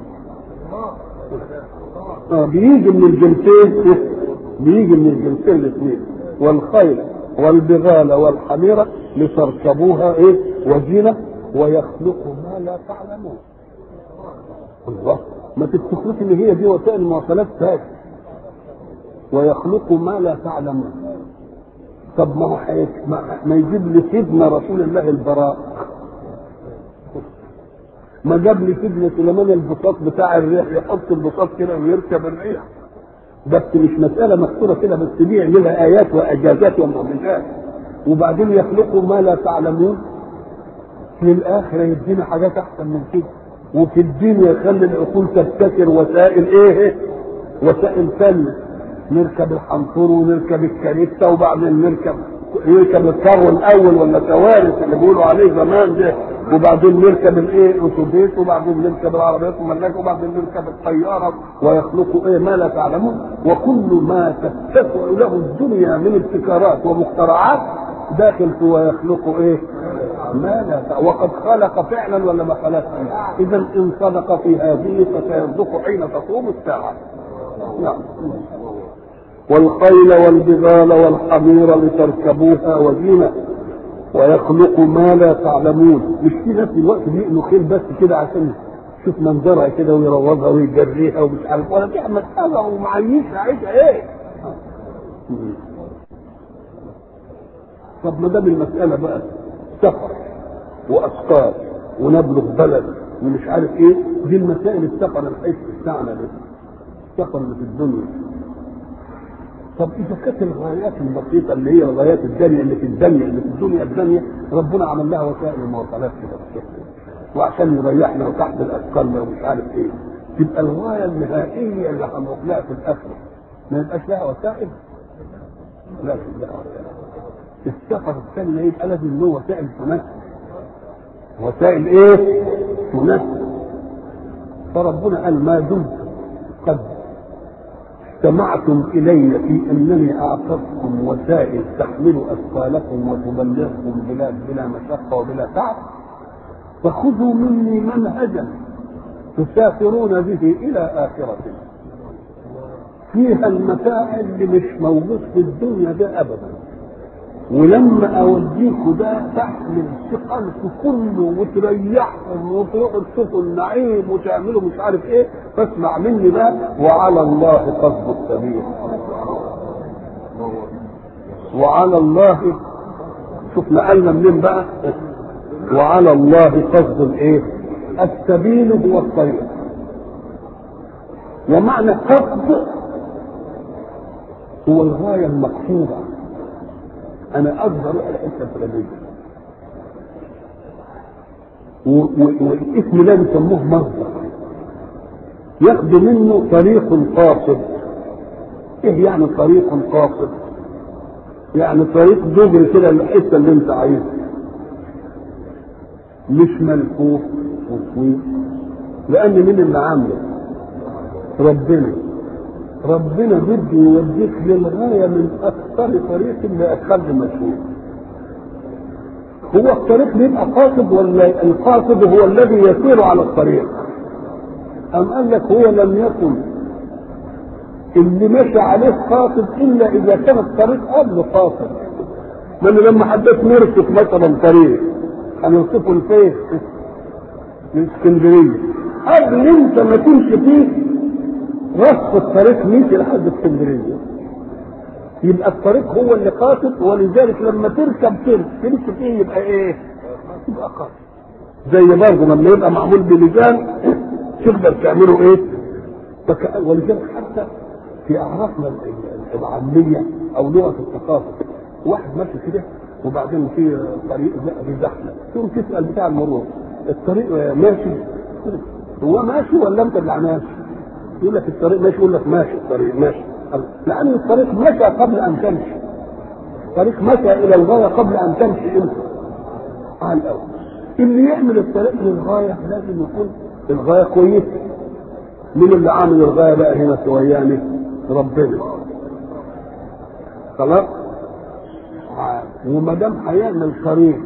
اه بيجي من الجنسين بيجي من الجنسين الاثنين والخيل والبغال والحميرة لتركبوها ايه وزينة ويخلق ما لا تعلمون الله ما تفتكروش ان هي دي وسائل المواصلات فات ويخلق ما لا تعلمون طب ما هو حيث ما, ما يجيب لسيدنا رسول الله البراء ما جاب لي سيدنا سليمان البساط بتاع الريح يحط البساط كده ويركب الريح بس مش مسألة مكتوبة كده بس دي يعملها آيات وإعجازات ومعجزات وبعدين يخلقوا ما لا تعلمون في الآخرة يدينا حاجات أحسن من كده وفي الدين يخلي العقول تبتكر وسائل إيه؟ وسائل ثانية نركب الحنطور ونركب الكاريتا وبعدين نركب يركب الكارو الاول ولا كوارث اللي بيقولوا عليه زمان ده وبعدين نركب الايه الاتوبيس وبعدين نركب العربيات الملاكه وبعدين نركب الطياره ويخلقوا ايه ما لا تعلمون وكل ما تتسع له الدنيا من ابتكارات ومخترعات داخل في ويخلق ايه ما لا تعلم. وقد خلق فعلا ولا ما خلق اذا ان صدق في هذه فسيصدق حين تقوم الساعه نعم والخيل والبغال والحمير لتركبوها وزينة ويخلق ما لا تعلمون مش في نفس الوقت بيقلوا خيل بس كده عشان شوف منظرها كده ويروضها ويجريها ومش عارف ولا بيعمل حاجه ومعيشها عيشها ايه طب ما دام المسألة بقى سفر وأسفار ونبلغ بلد ومش عارف ايه دي المسائل السفر الحيث بتاعنا ده السفر اللي في الدنيا طب اذا كانت الغايات البسيطه اللي هي الغايات الدنيا اللي في الدنيا اللي في الدنيا الدنيا ربنا عمل لها وسائل المواصلات كده بالشكل وعشان يريحنا وتحت الاثقال ومش عارف ايه تبقى الغايه النهائيه اللي هنروح لها في الاخره ما يبقاش لها وسائل لا لها وسائل السفر الثاني يبقى لازم له وسائل تناسب وسائل ايه؟ تناسب فربنا قال ما دمت قد استمعتم الي في انني اعطتكم وسائل تحمل اثقالكم وتبلغكم بلا بلا مشقه وبلا تعب فخذوا مني منهجا تسافرون به الى اخرته فيها المتاع اللي مش موجود في الدنيا ده ابدا ولما اوديكوا ده تحمل ثقلكم كله وتريحهم وتروحوا تشوفوا النعيم وتعملوا مش عارف ايه فاسمع مني بقى وعلى الله قصد السبيل وعلى الله شوف نقلنا منين بقى وعلى الله قصد الايه السبيل هو الطريق ومعنى قصد هو الغايه المقصوده انا اقدر اروح الحته الفلانيه والاسم ده بيسموه مصدر ياخدوا منه طريق قاصد ايه يعني طريق قاصد يعني طريق دغري كده الحته اللي انت عايزها مش ملفوف وطويل لان مين اللي عامله ربنا ربنا بده يوديك للغاية من أكثر طريق لأقل مشهور هو الطريق بيبقى قاصد ولا القاصد هو الذي يسير على الطريق أم قال لك هو لم يكن اللي مشى عليه قاصد إلا إذا كان الطريق قبل قاصد لأن لما حدث نرصف مثلا طريق هنرصفه لفين؟ لاسكندرية قبل أنت ما تمشي فيه رصف الطريق مشي لحد اسكندرية يبقى الطريق هو اللي قاصد ولذلك لما تركب ترك تمشي فيه يبقى ايه؟ يبقى قاصد زي برضه لما يبقى معمول بلجان تقدر تعمله ايه؟ فك... ولذلك حتى في اعرافنا العاميه او لغه الثقافه واحد ماشي كده وبعدين في طريق في زحمه تقوم تسال بتاع المرور الطريق ماشي هو ماشي ولا انت اللي ماشي؟ يقول لك الطريق ماشي يقول لك ماشي الطريق ماشي لان الطريق مشى قبل ان تمشي الطريق مشى الى الغايه قبل ان تمشي انت على الاول اللي يعمل الطريق للغايه لازم يكون الغايه كويسه مين اللي عامل الغايه بقى هنا سوياني ربنا خلاص وما دام هيعمل طريق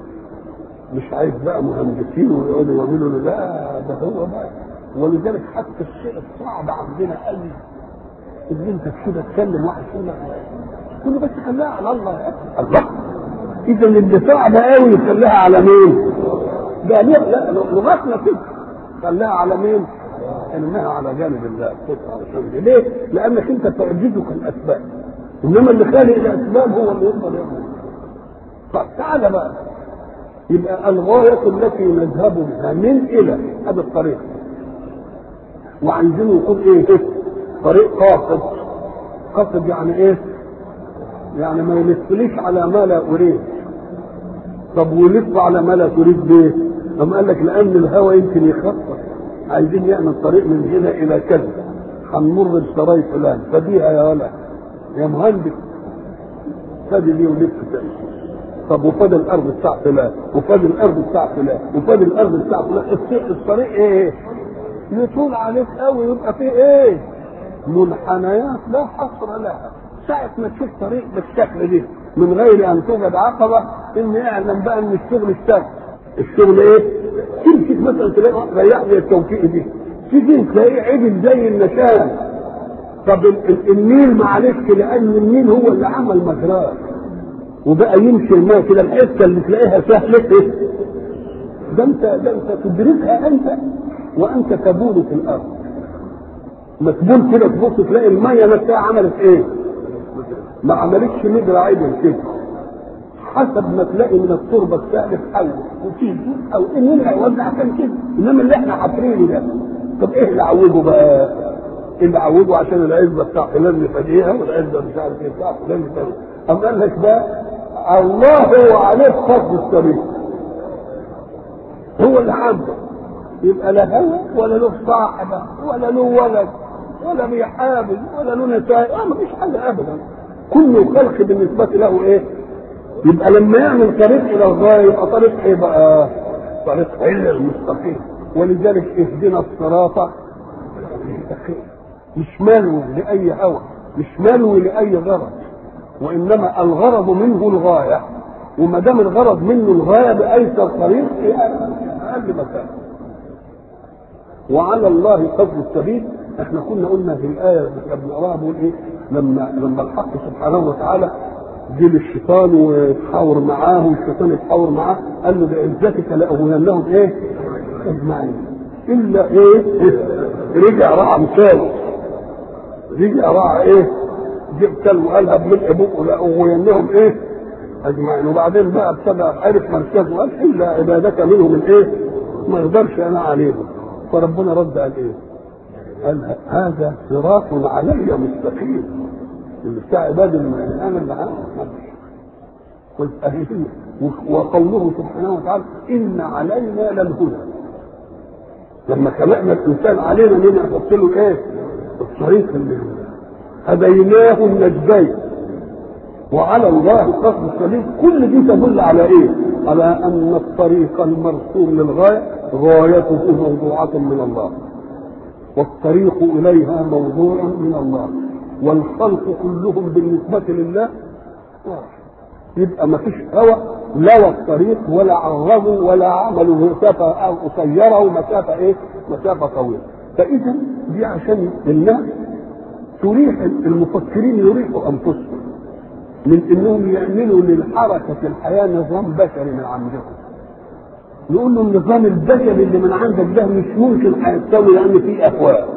مش عايز بقى مهندسين ويقعدوا يعملوا له لا ده هو بقى ولذلك حتى الشيء الصعب عندنا قوي ان انت كده تكلم واحد يقول لك كله بس خليها على الله يا اخي الله اذا اللي صعب قوي يخليها على مين؟ ده لا لغتنا كده خليها على مين؟ انها على جانب الله ليه؟ لانك انت تعجزك الاسباب انما اللي خالق الاسباب هو اللي يقدر يعمل طب تعالى بقى يبقى الغاية التي نذهب بها من إلى هذا الطريق وعايزين يكون إيه؟ طريق قاصد قاصد يعني إيه؟ يعني ما يلفليش على ما لا أريد طب ويلف على ما لا تريد ليه؟ أم قال لك لأن الهوى يمكن يخطط عايزين يعمل طريق من هنا إلى كذا هنمر بسراي فلان فديها يا ولد يا مهندس فادي دي ولف تاني طب وفاد الارض بتاع فلان وفاد الارض بتاع فلان وفاد الارض بتاع فلان الطريق ايه؟ يطول عليك قوي يبقى فيه ايه؟ منحنيات لا حصر لها ساعة ما تشوف طريق بالشكل دي من غير ان توجد عقبة ان اعلم بقى ان الشغل اشتغل الشغل ايه؟ تمسك مثلا تلاقي ريح لي التوفيق دي تيجي تلاقيه عدل زي النشان طب النيل معلش لان النيل هو اللي عمل مجراه وبقى يمشي الماء كده الحته اللي تلاقيها سهله ايه؟ ده انت ده انت تدركها انت وانت تبول في الارض مكبول كده تبص تلاقي الميه نفسها عملت ايه؟ ما عملتش مجرى عدل كده حسب ما تلاقي من التربه السهل تحول وتيجي او ان يوزع كان كده انما اللي احنا حافرينه ده طب ايه اللي عوجه بقى؟ اللي عوجه عشان العزبه بتاع فلان يفاديها والعزبه مش عارف ايه بتاع فلان يفاديها أم قال لك ده الله هو عليه فضل السبيل هو اللي عنده يبقى لا هو ولا له صاحبة ولا له ولد ولا بيحابل ولا له نتائج ما فيش حاجة أبدا كل خلق بالنسبة له إيه؟ يبقى لما يعمل طريق إلى الغاية يبقى طريق إيه بقى؟ طريق إلى المستقيم ولذلك اهدنا الصراط المستقيم مش ملوي لأي هوى مش ملوي لأي غرض وانما الغرض منه الغايه وما دام الغرض منه الغايه بايسر طريق في اقل مكان وعلى الله قصد السبيل احنا كنا قلنا في الايه اللي احنا بنقراها بيقول ايه لما لما الحق سبحانه وتعالى جه للشيطان ويتحاور معاه والشيطان يتحاور معاه قال له بعزتك لاغوينهم ايه؟ اجمعين الا ايه؟ رجع راح مساوي رجع راح ايه؟ جبت وقالها بملء بقه لاغوينهم ايه؟ اجمعين وبعدين بقى ابتدى عرف مركزه قال الا عبادك منهم الايه؟ ما يقدرش انا عليهم فربنا رد قال ايه؟ قال هذا صراط علي مستقيم اللي بتاع عباد انا اللي وقوله سبحانه وتعالى ان علينا للهدى لما خلقنا الانسان علينا ان نحط له ايه؟ الطريق اللي هديناه النجدين وعلى الله قصد السبيل كل دي تدل على ايه؟ على ان الطريق المرسوم للغايه غايته موضوعة من الله والطريق اليها موضوع من الله والخلق كلهم بالنسبة لله يبقى ما فيش هوى لوى الطريق ولا عرضوا ولا عملوا مسافة أو قصيرة ومسافة إيه؟ مسافة طويلة. فإذا دي عشان الناس تريح المفكرين يريحوا أنفسهم من إنهم يعملوا للحركة الحياة نظام بشري من عندهم. نقول له النظام البشري اللي من عندك ده مش ممكن هيستوي لأن فيه أهواء.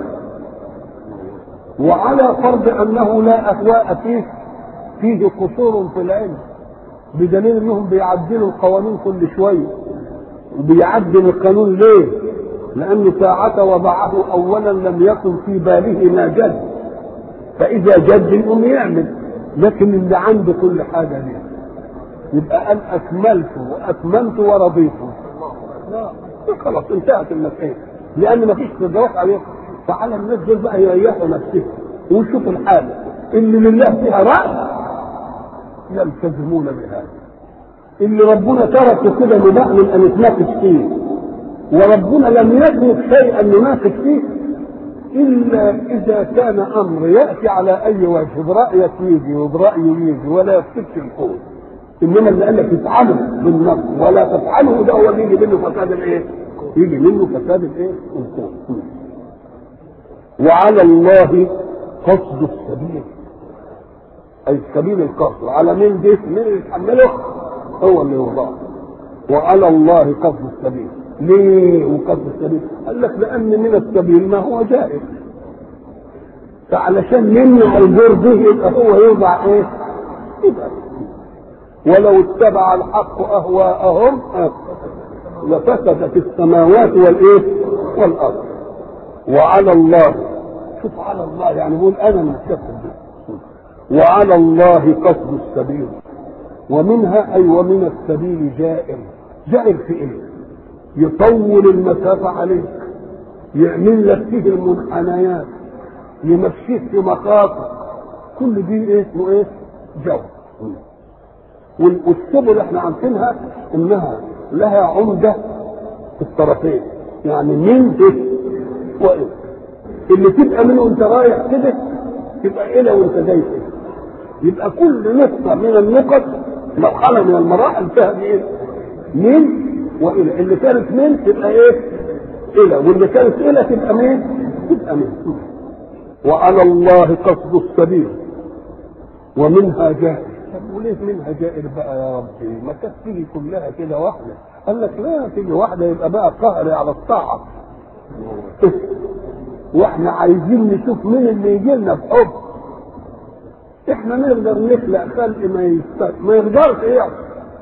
وعلى فرض أنه لا أهواء فيه فيه قصور في العلم بدليل انهم بيعدلوا القوانين كل شويه وبيعدل القانون ليه؟ لأن ساعة وضعه أولا لم يكن في باله ما جد فإذا جد يقوم يعمل لكن اللي عنده كل حاجة دي يبقى قال أكملت وأتممت ورضيت لا خلاص انتهت المسألة لأن ما فيش تدرك عليه فعلى الناس دول بقى يريحوا نفسهم ويشوفوا الحالة اللي لله فيها رأي يلتزمون بهذا اللي ربنا تركه كده لنأمن أن نتناقش فيه وربنا لم يترك شيئا نناقش فيه إلا إذا كان أمر يأتي على أي وجه برأيك يجي وبرأيه يجي ولا يفسدش الكون إنما اللي قال لك افعله بالنص ولا تفعله ده هو اللي يجي منه فساد الإيه؟ يجي منه فساد الإيه؟ الكون وعلى الله قصد السبيل اي سبيل القصد على مين ده مين اللي يتحمله هو اللي يوضعه وعلى الله قصد السبيل ليه وقصد السبيل قال لك لان من السبيل ما هو جائز فعلشان يمنع الجور ده يبقى هو يوضع ايه يبقى ولو اتبع الحق اهواءهم لفسدت السماوات والايه والارض وعلى الله شوف على الله يعني يقول انا متكفل به وعلى الله قصد السبيل ومنها اي ومن السبيل جائر جائر في ايه يطول المسافة عليك يعمل لك فيه المنحنيات يمشيك في مخاطر كل دي ايه اسمه ايه جو والسبل احنا عارفينها انها لها عمدة في الطرفين يعني من ايه وايه اللي تبقى منه انت رايح كده تبقى الى وانت جاي كده يبقى كل نقطة من النقط مرحلة من المراحل فيها ايه؟ من والى اللي كانت من تبقى ايه؟ الى واللي كانت الى تبقى من تبقى من وعلى الله قصد السبيل ومنها جائر طب وليه منها جائر بقى يا ربي؟ ما كانت تيجي كلها كده واحدة قال لك لا تيجي واحدة يبقى بقى قهر على الطاعة واحنا عايزين نشوف مين اللي يجي لنا بحب احنا نقدر نخلق خلق ما يست... ما يقدرش يعصي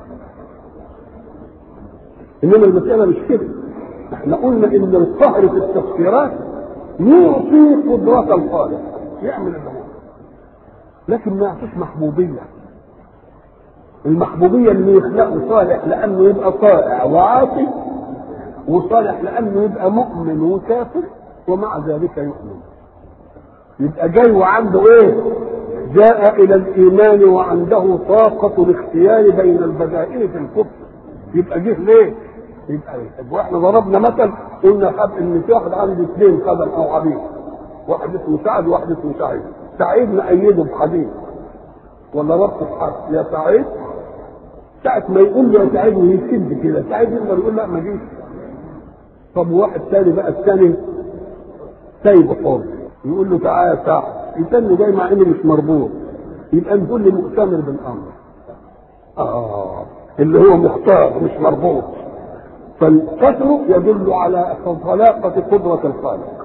انما المساله مش كده احنا قلنا ان القهر في التفسيرات يعطي قدرة الخالق يعمل اللي هو لكن ما يعطيش محبوبية المحبوبية اللي يخلقه صالح لأنه يبقى طائع وعاصي وصالح لأنه يبقى مؤمن وكافر ومع ذلك يؤمن يبقى جاي وعنده ايه جاء الى الايمان وعنده طاقة الاختيار بين البدائل في الكفر يبقى جه ليه يبقى ايه واحنا ضربنا مثل قلنا حب ان في واحد عنده اثنين خدم او عبيد واحد اسمه سعد وواحد اسمه سعيد سعيد نأيده بحديث ولا ربط بحرف يا سعيد ساعة ما يقول له يا سعيد ويشد كده سعيد يقدر يقول لا ما جيش طب واحد تاني بقى الثاني سايب حر يقول له تعالى يا سعد الثاني جاي مع انه مش مربوط يبقى نقول لي مؤتمر بالامر اه اللي هو مختار مش مربوط فالقتل يدل على طلاقة قدرة الخالق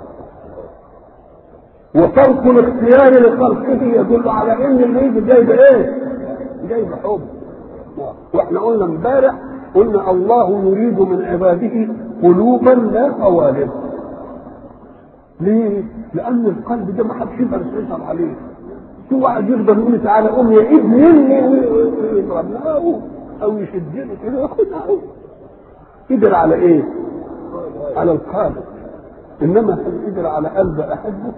وترك الاختيار لخلقه يدل على ان اللي يجي جاي بايه؟ جاي بحب واحنا قلنا امبارح قلنا الله يريد من عباده قلوبا لا قوالب ليه؟ لأن القلب ده ما حدش يقدر يسيطر عليه. في واحد يقدر يقول تعالى قوم يا ابني ويضرب له أو يشد له كده ياخدها قدر على إيه؟ على القلب. إنما هل قدر على قلب أحبه؟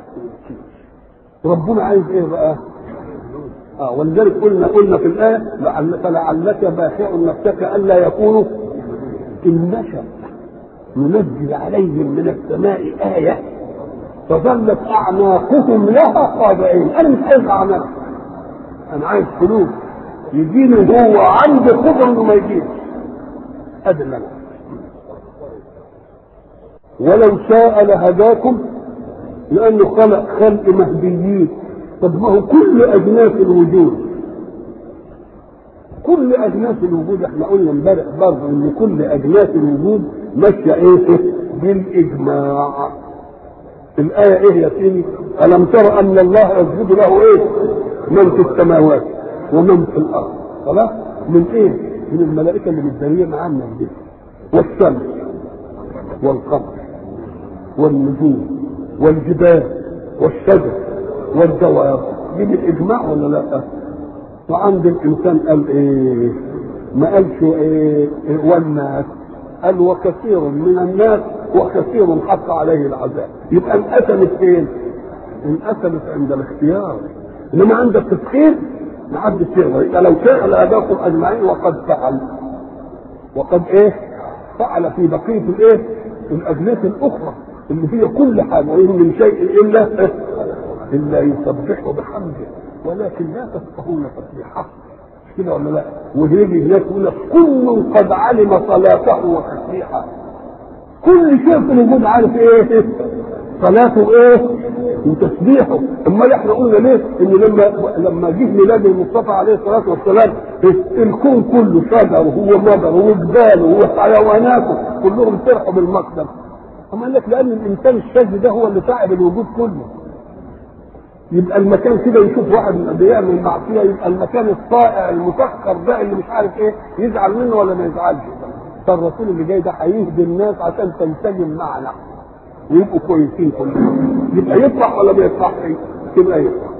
ربنا عايز إيه بقى؟ اه ولذلك قلنا قلنا في الآية لعل فلعلك باخع نفسك ألا يكونوا إن نشأ ننزل عليهم من السماء آية فظلت أعناقهم لها خاضعين أنا مش عايز أعناق أنا عايز قلوب يجيني هو عنده قدره انه ما يجيش ادي اللي انا ولو شاء لهداكم لانه خلق خلق مهديين طب ما هو كل اجناس الوجود كل اجناس الوجود احنا قلنا امبارح برضه ان كل اجناس الوجود ماشيه ايه بالاجماع الايه ايه يا سيدي الم تر ان الله يسجد له ايه من في السماوات ومن في الارض خلاص من ايه من الملائكه اللي متداريه معانا دي والشمس والقمر والنجوم والجبال والشجر والدواب دي بالاجماع ولا لا وعند الانسان قال ايه ما قالش ايه والناس قال وكثير من الناس وكثير حق عليه العذاب يبقى انقسمت فين؟ انقسمت عند الاختيار انما عند التسخير ما حدش يقدر يبقى لو شاء لهداكم اجمعين وقد فعل وقد ايه؟ فعل في بقيه الايه؟ الاجناس الاخرى اللي هي كل حاجه وان من شيء الا إيه؟ الا يسبحه بحمده ولكن لا تفقهون تسبيحه مش كده ولا لا؟ وهيجي هناك يقول لك كل قد علم صلاته وتسبيحه كل شيء في الوجود عارف ايه؟ صلاته ايه؟ وتسبيحه، امال احنا قلنا ليه؟ ان لما لما جه ميلاد المصطفى عليه الصلاه والسلام الكون كله شجره ومدره وجباله وحيواناته كلهم فرحوا بالمقدم. اما قال لك لان الانسان الشاذ ده هو اللي تعب الوجود كله. يبقى المكان كده يشوف واحد بيعمل معصيه يبقى المكان الطائع المسخر ده اللي مش عارف ايه يزعل منه ولا ما يزعلش فالرسول اللي جاي ده هيهدي الناس عشان تنسجم معنا ويبقوا كويسين كلهم يبقى يفرح ولا ما يفرحش يبقى يفرح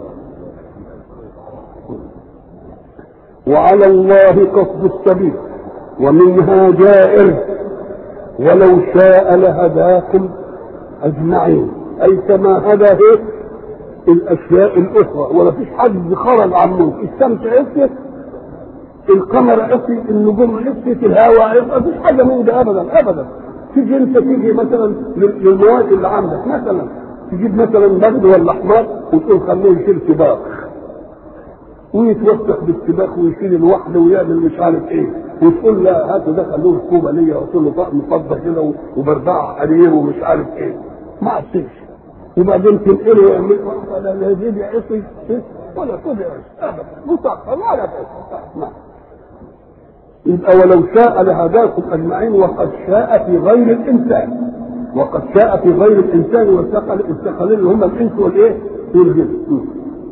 وعلى الله قصد السبيل ومنها جائر ولو شاء لهداكم اجمعين اي كما هدى إيه؟ الاشياء الاخرى ولا فيش حد خرج عن ملك الشمس عصيت القمر عصي النجوم عصيت الهواء ما فيش حاجه من ده ابدا ابدا تيجي انت تيجي مثلا للمواد اللي عندك مثلا تجيب مثلا بغد ولا حمار وتقول خليه يشيل سباق ويتوسخ بالسباق ويشيل الوحده ويعمل مش عارف ايه وتقول لا هاتوا ده خلوه ركوبه ليا وتقول له طقم فضه كده وبربعه حرير ومش عارف ايه ما عصيش وبعدين تنقله ويعمل ولا لا يزيد يعصي ولا تدعي ابدا مسخر ولا تسخر يبقى ولو شاء لهداكم اجمعين وقد شاء في غير الانسان وقد شاء في غير الانسان والثقل الثقلين اللي هم الانس والايه؟ والجن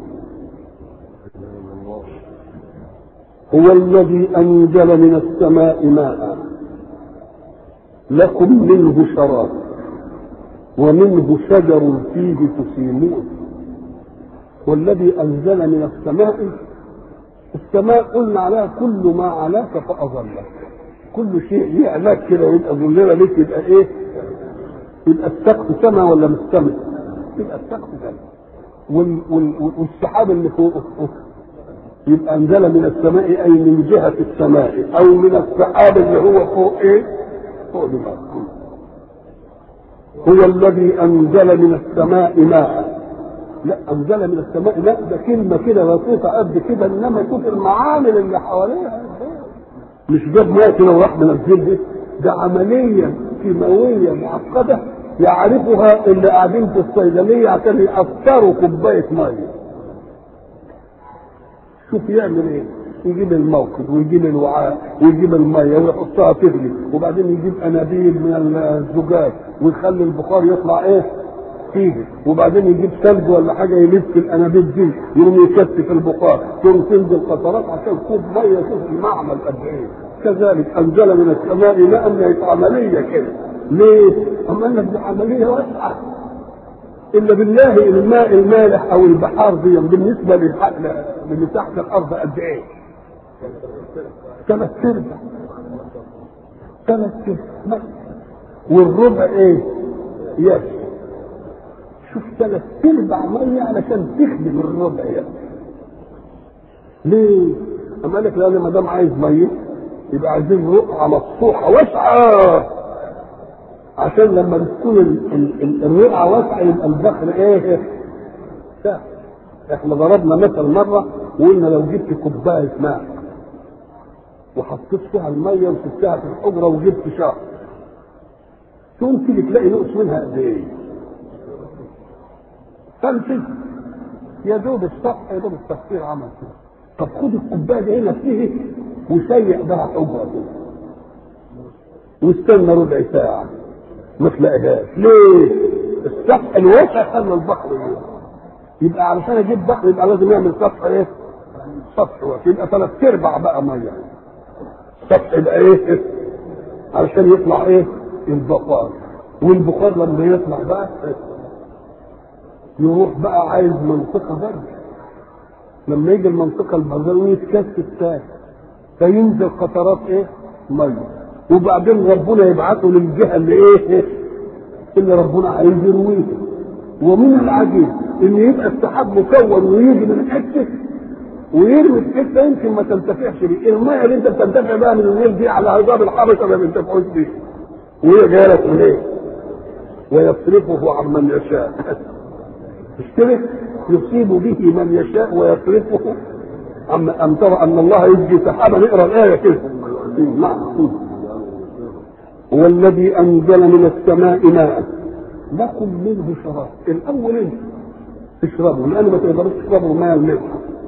هو الذي انزل من السماء ماء لكم منه شراب ومنه شجر فيه تسيمون والذي انزل من السماء السماء قلنا عليها كل ما علاك فاظلك كل شيء يعلاك كده ويبقى ظلنا ليك يبقى ايه؟ يبقى السقف سما ولا مش سما؟ يبقى السقف سما وال وال والسحاب اللي فوقه يبقى انزل من السماء اي من جهه السماء او من السحاب اللي هو فوق ايه؟ فوق دماغ هو الذي انزل من السماء ماء لا انزل من السماء ماء ده كلمه كده لطيفه قد كده انما شوف المعامل اللي حواليها مش جاب ماء كده وراح منزل ده عمليه كيماويه معقده يعرفها اللي قاعدين في الصيدليه عشان يقطروا كوبايه ميه شوف يعمل ايه يجيب الموقد ويجيب الوعاء ويجيب الميه ويحطها تغلي وبعدين يجيب انابيب من الزجاج ويخلي البخار يطلع ايه فيه وبعدين يجيب ثلج ولا حاجه يلف الانابيب دي يقوم يكثف البخار ثم تنزل قطرات عشان كوب ميه شوف المعمل قد ايه كذلك انزل من السماء ماء لقيت عمليه كده ليه؟ اما قال لك دي عمليه واسعه الا بالله الماء المالح او البحار دي بالنسبه لمساحه الارض قد ايه؟ ثلاث ارباع ثلاث ارباع والربع ايه؟ يس شوف ثلاث ارباع ميه علشان تخدم الربع يس ليه؟ اما قال لك لا ما دام عايز ميه يبقى عايزين رقعه مفتوحه واسعه عشان لما تكون الرقعه واسعه يبقى البحر ايه؟ سهل احنا ضربنا مثل مره وقلنا لو جبت كوبايه ماء وحطيت فيها الميه وسبتها في الحجره وجبت شهر تقوم تيجي تلاقي نقص منها قد ايه؟ تنفذ يا دوب السطح يا دوب التفكير عمل كده طب خد الكوبايه دي هنا فيه وسيح بها حجره كده واستنى ربع ساعه ما تلاقيهاش ليه؟ السطح الواسع خلى البحر ايه؟ يبقى علشان اجيب بحر يبقى لازم يعمل سطح ايه؟ سطح واسع يبقى ثلاث ارباع بقى ميه السطح يبقى ايه؟ علشان يطلع ايه؟ البخار والبخار لما يطلع بقى يروح بقى عايز منطقة برد لما يجي المنطقة البردة ويتكثف تاني فينزل قطرات ايه؟ مية وبعدين ربنا يبعثه للجهة اللي ايه؟ اللي ربنا عايز يرويها ومن العجيب ان يبقى السحاب مكون ويجي من حته ويرمي في حته يمكن ما تنتفعش بيه الميه اللي انت بتنتفع بها من النيل دي على عذاب الحبشه ما بينتفعوش بيه وهي جايه لك من ايه؟ ويصرفه عن من يشاء مش كده؟ يصيب به من يشاء ويصرفه أم أم ترى أن الله يجي سحابا نقرا الآية كده نعم هو الذي أنزل من السماء ماء لكم منه شراب الأول انت اشربوا لأن ما تقدروش تشربوا الماء الملح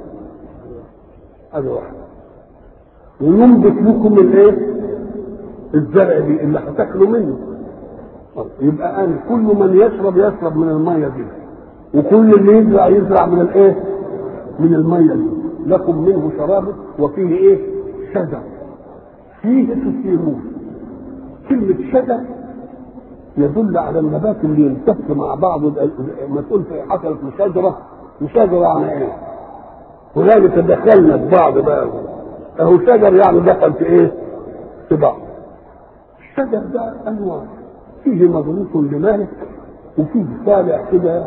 هذا واحد وينبت لكم الايه؟ الزرع دي اللي هتاكلوا منه يبقى أنا كل من يشرب يشرب من المية دي وكل اللي يزرع يزرع من الايه؟ من المية دي لكم منه شراب وفيه ايه؟ شجر فيه تسيرون كلمة شجر يدل على النبات اللي يلتف مع بعض ما تقول في حصلت مشاجرة مشاجرة يعني ايه؟ هنالك تدخلنا في بعض بقى اهو شجر يعني دخل في ايه؟ في بعض الشجر ده انواع فيه مضروس لمالك وفيه طالع كده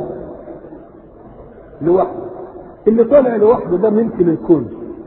لوحده اللي طالع لوحده ده ملك للكل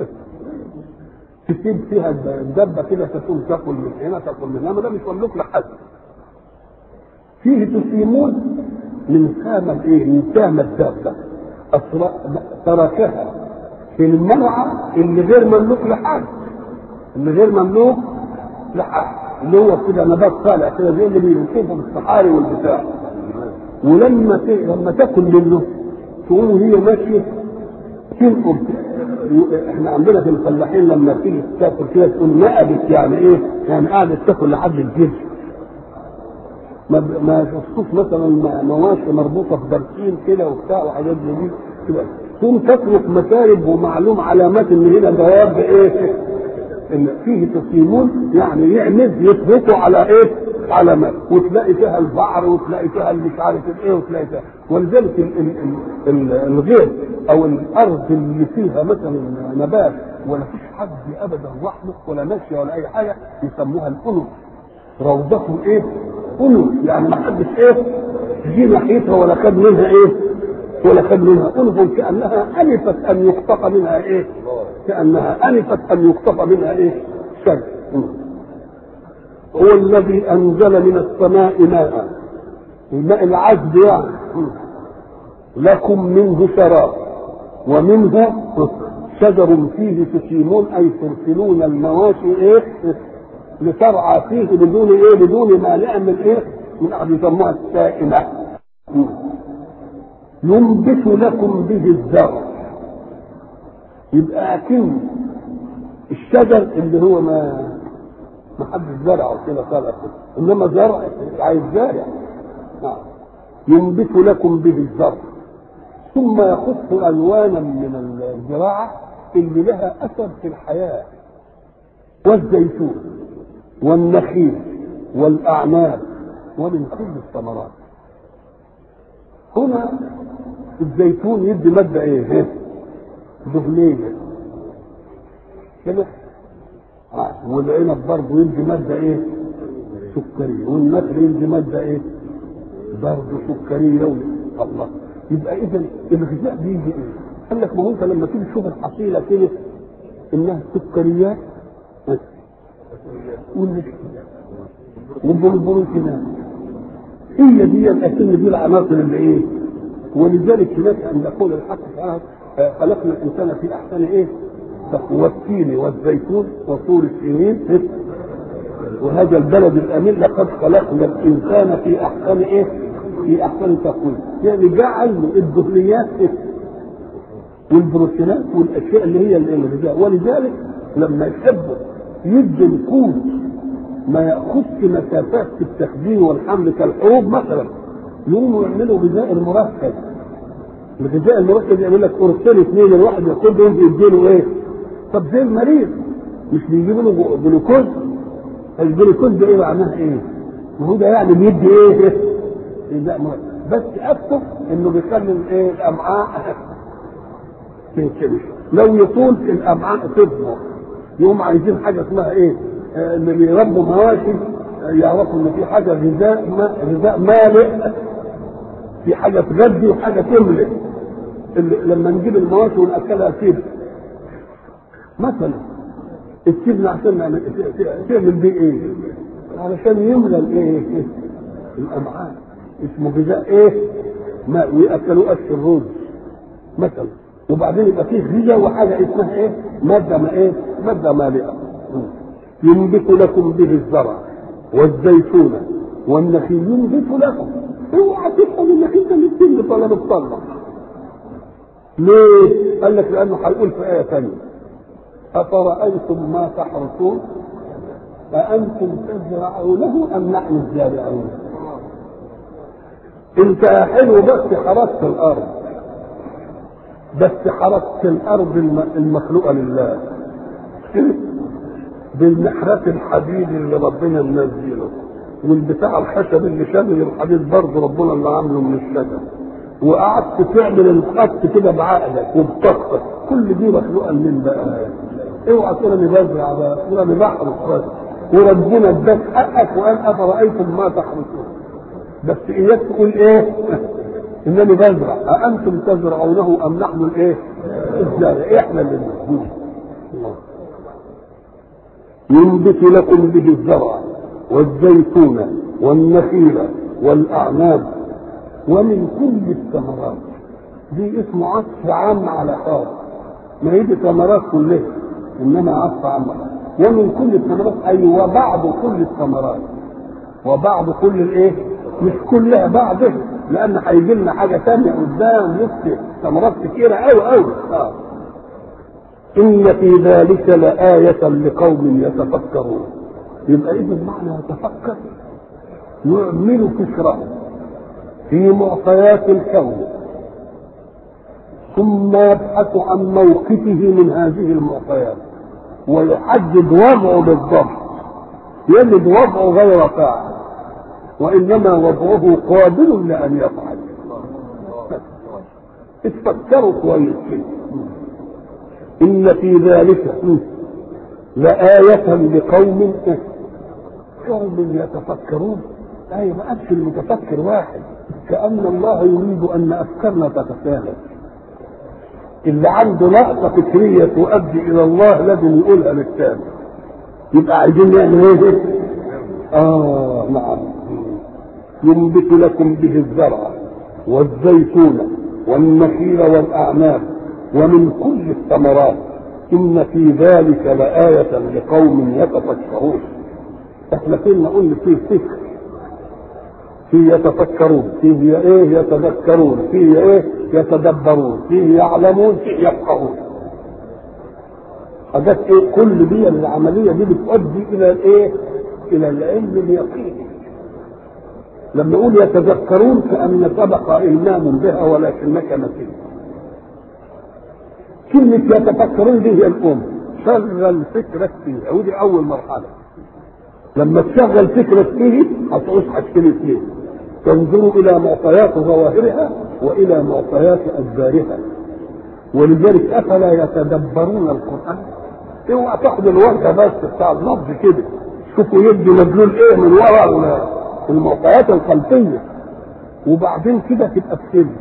تسيب فيها الدبه كده تقوم تاكل من هنا تاكل من هنا ده مش مملوك لحد فيه تسيمون من سام الايه؟ من سام الدابه تركها في المرعى اللي غير مملوك لحد اللي غير مملوك لحد اللي هو كده نبات طالع كده زي اللي بينشفه في الصحاري والبتاع ولما ت... لما تاكل منه تقوم هي ماشيه تنقب احنا عندنا في الفلاحين لما تيجي تاكل كده تقول نقبت يعني ايه؟ يعني قعدت تاكل لحد الجلد ما ما شفتوش مثلا مواشي مربوطه في برسيم كده وبتاع وحاجات زي دي كده تقوم تترك مكارب ومعلوم علامات ان هنا دواب ايه؟ ان فيه تصيمون يعني يعمد يتركوا على ايه؟ علامات وتلاقي فيها البعر وتلاقي فيها مش عارف ايه وتلاقي فيها ولذلك ال ال ال الغير او الارض اللي فيها مثلا نبات ولا فيش حد ابدا وحده ولا ماشيه ولا اي حاجه يسموها الانف روضته ايه؟ انف يعني ما حدش ايه؟ يجي ناحيتها ولا خد منها ايه؟ ولا خد منها انف كانها انفت ان يقطف منها ايه؟ كانها انفت ان يقطف منها ايه؟ شجر هو الذي انزل من السماء ماء الماء العذب يعني لكم منه شراب ومنه شجر فيه تسيمون اي ترسلون المواشي ايه لترعى فيه بدون ايه بدون ما نعمل ايه من احد يسموها السائمه ينبت لكم به الزرع يبقى اكن الشجر اللي هو ما ما حدش زرعه كده طالع كده انما زرع عايز زارع نعم ينبت لكم به الزرع ثم يخص الوانا من الزراعه اللي لها اثر في الحياه والزيتون والنخيل والاعناب ومن كل الثمرات هنا الزيتون يدي ماده ايه؟ دهنيه كده آه. والعنب برضه يدي ماده ايه؟ سكريه والنخل يدي ماده ايه؟ برضه سكريه الله يبقى اذا الغذاء بيجي ايه؟ قال لك ما هو انت لما تيجي تشوف الحصيله كده انها سكريات والبروتينات هي دي الاكل دي العناصر اللي ايه؟ ولذلك هناك ان يقول الحق تعالى آه، خلقنا الانسان في احسن ايه؟ والتين والزيتون وطور السنين وهذا البلد الامين لقد خلقنا الانسان في احسن ايه؟ في احسن تقويم يعني جعل الدهنيات إيه؟ والبروتينات والاشياء اللي هي الغذاء ولذلك لما يحبوا يدوا القوت ما ياخذش مسافات في التخزين والحمل كالحروب مثلا يقوموا يعملوا غذاء المركز الغذاء المركز يعمل لك قرصين اثنين الواحد ياخدهم يديله ايه؟ طب زي المريض مش بيجيبوا له جلوكوز الجلوكوز ده ايه معناه ايه؟ ما هو ده يعني بيدي ايه؟ غذاء مركز بس اكتب انه بيخلي الايه الامعاء تنكمش لو يطول الامعاء تضمر يقوم عايزين حاجه اسمها ايه؟ آه، اللي بيربوا مواشي آه، يعرفوا ان في حاجه غذاء ما غذاء مالئ في حاجه تغذي وحاجه تملئ اللي- لما نجيب المواشي وناكلها كده مثلا السجن عشان نعمل تعمل بيه ايه؟ علشان يملى الايه؟ الامعاء اسمه غذاء ايه؟ ماء وياكلوا قش الرز مثلا وبعدين يبقى فيه غذاء وحاجه اسمها ايه؟ ماده ما ايه؟ ماده مالئه ينبت لكم به الزرع والزيتون والنخيل ينبت لكم اوعى تفهم انك انت اللي بتنبت ولا بتطلع ليه؟ قال لك لانه هيقول في ايه ثانيه افرايتم ما تحرثون أأنتم تزرعونه أم نحن الزارعون؟ أنت يا حلو بس حرثت الأرض بس حرثت الأرض الم- المخلوقة لله بالمحرات الحديد اللي ربنا منزله والبتاع الخشب اللي شامل الحديد برضه ربنا اللي عامله من الشجر وقعدت تعمل الخط كده بعقلك وبطاقتك كل دي مخلوقه من بقى اوعى تقول انا بزرع بقى تقول انا بحرث بس وربنا اداك حقك وقال افرايتم ما تحرثون بس اياك تقول ايه انني بزرع اانتم تزرعونه ام نحن الايه الزارع احنا اللي بنزرع الله ينبت لكم به الزرع والزيتون والنخيل والأعناب ومن كل الثمرات دي اسمه عطف عام على خاص ما هي دي ثمرات كلها انما عطف عام ومن كل الثمرات اي وبعض كل الثمرات وبعض كل الايه مش كلها بعضها لان هيجي لنا حاجه ثانيه قدام لسه ثمرات كتيره قوي قوي اه إن في ذلك لآية لقوم يتفكرون يبقى إذا معنى يتفكر يعمل فكره في معطيات الكون ثم يبحث عن موقفه من هذه المعطيات ويحدد وضعه بالضبط يجد وضعه غير فاعل وإنما وضعه قابل لأن يفعل اتفكروا كويس كده إن في ذلك لآية لقوم قوم يتفكرون آية ما قالش المتفكر واحد كأن الله يريد أن أفكارنا تتساهل اللي عنده نقطة فكرية تؤدي إلى الله لازم يقولها للتاني يبقى عايزين نعمل إيه؟ آه نعم ينبت لكم به الزرع والزيتون والنخيل والأعناب ومن كل الثمرات إن في ذلك لآية لقوم يتفكرون احنا كنا قلنا فيه فكر فيه يتفكرون فيه ايه يتذكرون فيه ايه يتدبرون فيه يعلمون فيه يفقهون حاجات ايه كل دي العملية دي بتؤدي الى الايه الى العلم اليقيني لما نقول يتذكرون كأن سبق إلمام بها ولكنك نسيت كلمة يتفكرون دي هي الأم شغل فكرك فيها ودي أول مرحلة لما تشغل فكرك فيه هتعوز حاجتين اثنين تنظر إلى معطيات ظواهرها وإلى معطيات أدبارها ولذلك أفلا يتدبرون القرآن اوعى تاخد الوردة بس بتاع اللفظ كده شوفوا يدي مدلول ايه من وراء المعطيات الخلفية وبعدين كده تبقى فهمت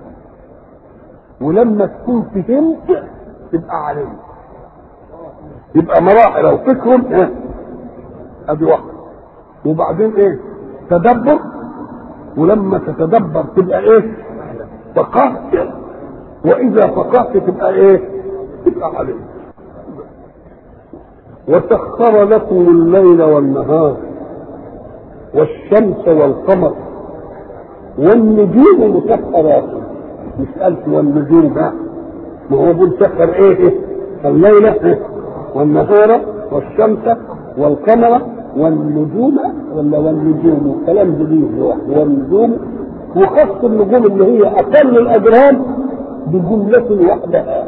ولما تكون فهمت تبقى علمت يبقى مراحل او فكر ها ادي واحده وبعدين ايه تدبر ولما تتدبر تبقى ايه فقهت واذا فقهت تبقى ايه تبقى عليه وسخر لكم الليل والنهار والشمس والقمر والنجوم مسخرات مش قالت والنجوم بقى ما هو بيقول سخر ايه الليل والنهار والشمس والقمر والنجوم ولا والنجوم كلام جديد لوحده والنجوم وخص النجوم اللي هي اقل الاجرام بجملة وحدها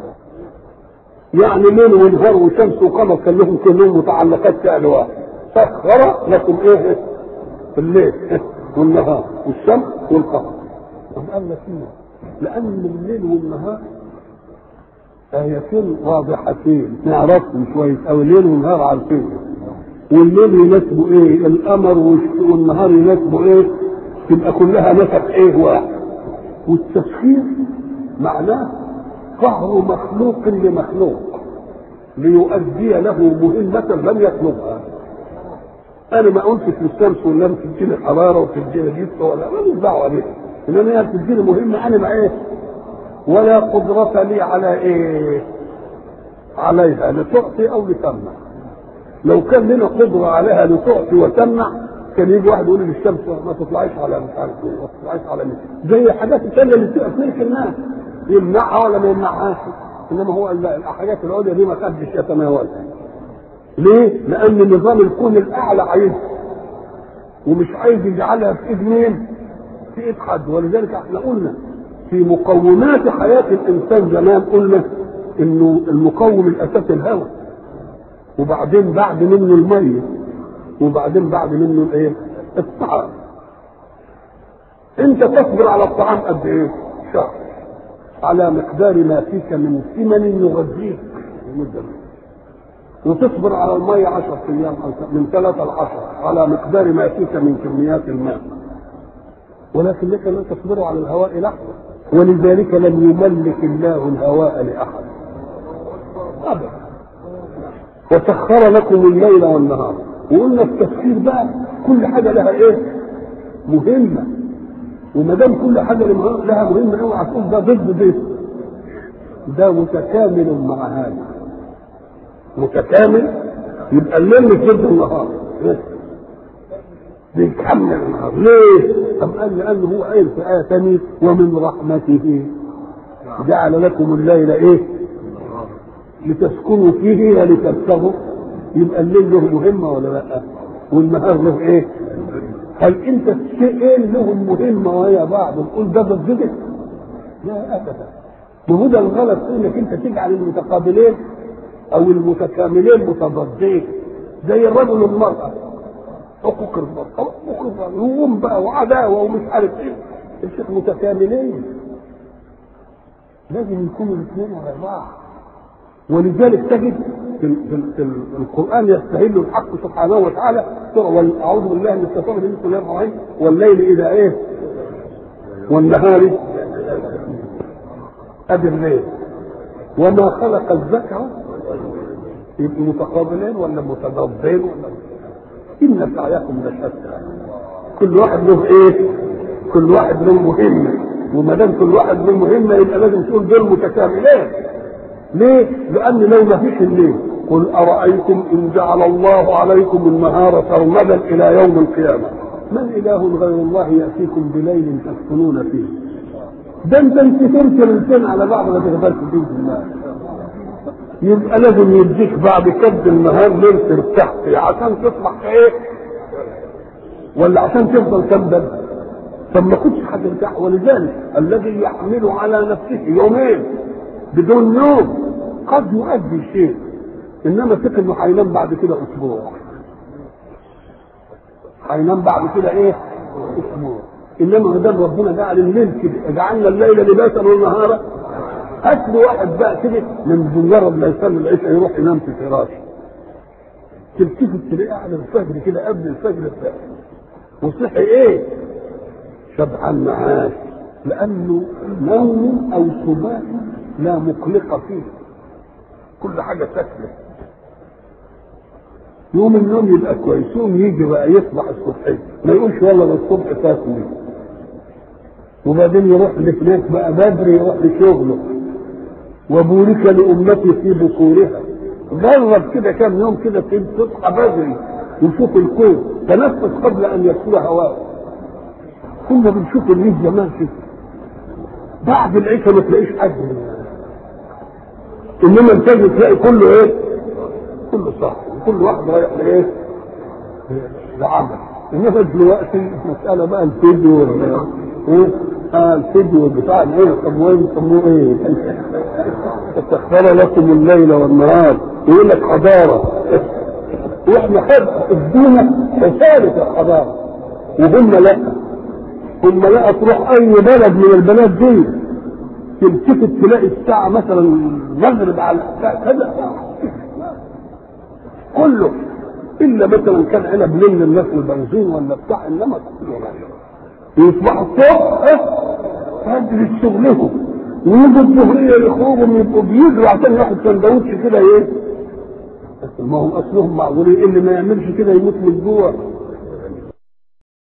يعني ليل ونهار وشمس وقمر كان لهم كلهم متعلقات فعل واحد سخر لكم ايه الليل والنهار والشمس والقمر طب قال لك ايه لان الليل والنهار ايتين واضحتين نعرفهم كويس او الليل والنهار عارفين والليل يناسبه ايه القمر والنهار يناسبه ايه تبقى كلها نسب ايه واحد والتسخير معناه قهر مخلوق لمخلوق ليؤدي له مهمة لم يطلبها انا ما قلتش للشمس ولا بتديني حراره وتديني جسم ولا ماليش دعوه بيها انما هي بتديني مهمه انا مع ايه ولا قدرة لي على ايه عليها لتعطي او لتمنع لو كان لنا قدرة عليها لتعطي وتمنع كان يجي واحد يقول للشمس ما تطلعيش على مش عارف ايه ما تطلعيش على مين زي الحاجات الثانيه اللي بتبقى في ملك الناس يمنعها ولا ما يمنعهاش انما هو الحاجات العليا دي ما حدش يتناولها ليه؟ لأن نظام الكون الأعلى عايزها ومش عايز يجعلها في إيد مين؟ في إيد حد ولذلك احنا قلنا في مقومات حياة الإنسان زمان قلنا إنه المقوم الأساسي الهواء وبعدين بعد منه المية وبعدين بعد منه الإيه؟ الطعام أنت تصبر على الطعام قد إيه؟ شهر على مقدار ما فيك من ثمن يغذيك المدة وتصبر على المية عشر أيام من ثلاثة لعشرة على مقدار ما فيك من كميات الماء ولكن لك لن تصبروا على الهواء لحظة ولذلك لم يملك الله الهواء لأحد أبدا وسخر لكم الليل والنهار وقلنا التفسير بقى كل حاجة لها إيه؟ مهمة وما دام كل حاجة لها مهمة اوعى تقول ده ضد ده ده متكامل مع هذا متكامل يبقى الليل مش ضد النهار بيكمل النهار ليه؟ طب قال لأنه هو قايل في آية ثانية ومن رحمته جعل لكم الليل إيه؟ لتسكنوا فيه ولتبتغوا يبقى الليل له مهمة ولا لا؟ والنهار له إيه؟ هل أنت شيئين لهم مهمة وهي بعض تقول ده ضد لا أبدا وهو ده الغلط انك انت تجعل المتقابلين او المتكاملين متضادين زي الرجل والمرأة حقوق المرأة حقوق الرجل هجوم بقى وعداوة ومش عارف ايه الشيخ متكاملين لازم يكونوا الاثنين على بعض ولذلك تجد في, في, في القران يستهل الحق سبحانه وتعالى اعوذ بالله من الشيطان الرجيم بسم الله الرحمن الرحيم والليل اذا ايه والنهار ادي الليل وما خلق الذكر يبقوا متقابلين ولا متضادين ولا ان سعيكم لشتى كل واحد له ايه كل واحد له مهمه وما دام كل واحد له مهمه يبقى لازم تقول دول متكاملين ليه؟ لأن لو ما فيش الليل قل أرأيتم إن جعل الله عليكم النهار سرمدا إلى يوم القيامة من إله غير الله يأتيكم بليل تسكنون فيه ده انت انت تركب الاثنين على بعض ما تقدرش تجيب الله يبقى لازم يديك بعد كد النهار ليل ترتاح فيه عشان تصبح ايه؟ ولا عشان تفضل كمدا طب ما كنتش هترتاح ولذلك الذي يحمل على نفسه يومين بدون نوم قد يؤدي شيء انما ثق انه هينام بعد كده اسبوع هينام بعد كده ايه اسبوع انما ما دام ربنا جعل الليل كده جعلنا الليل لباسا والنهار هات لي واحد بقى كده من مجرد ما يصلي العشاء يروح ينام في فراشه تلتفت تلاقيه على الفجر كده قبل الفجر وصحي ايه شبعان معاش لانه نوم او سبات لا مقلق فيه كل حاجه ساكنه يوم النوم يبقى كويس يوم يجي بقى يصبح الصبح ما يقولش والله ده الصبح فاتني وبعدين يروح لهناك بقى بدري يروح لشغله وبورك لأمتي في بكورها جرب كده كام يوم كده تصحى بدري وشوف الكون تنفس قبل أن يدخل هواء كنا بنشوف الريف زمان كده بعد العشاء ما تلاقيش حد انما انت تلاقي كله ايه؟ كله صح وكل واحد رايح لايه؟ لعمل انما دلوقتي مساله بقى الفيديو ولا ايه؟ اه الفيديو بتاع الايه؟ طب وين يسموه ايه؟ سخر لكم الليل والنهار يقول لك حضاره واحنا خد ادونا رساله الحضاره وهم لا هم لا تروح اي بلد من البلاد دي تلتفت تلاقي الساعة مثلا المغرب على الساعة كذا كله إلا مثلا كان عنب لين الناس البنزين ولا بتاع إنما كله يصبحوا الصبح بدري شغلهم ويجوا الظهرية يخرجوا يبقوا بيجروا عشان ياخد سندوتش كده إيه؟ ما هم أصلهم معذورين اللي ما يعملش كده يموت من الجوع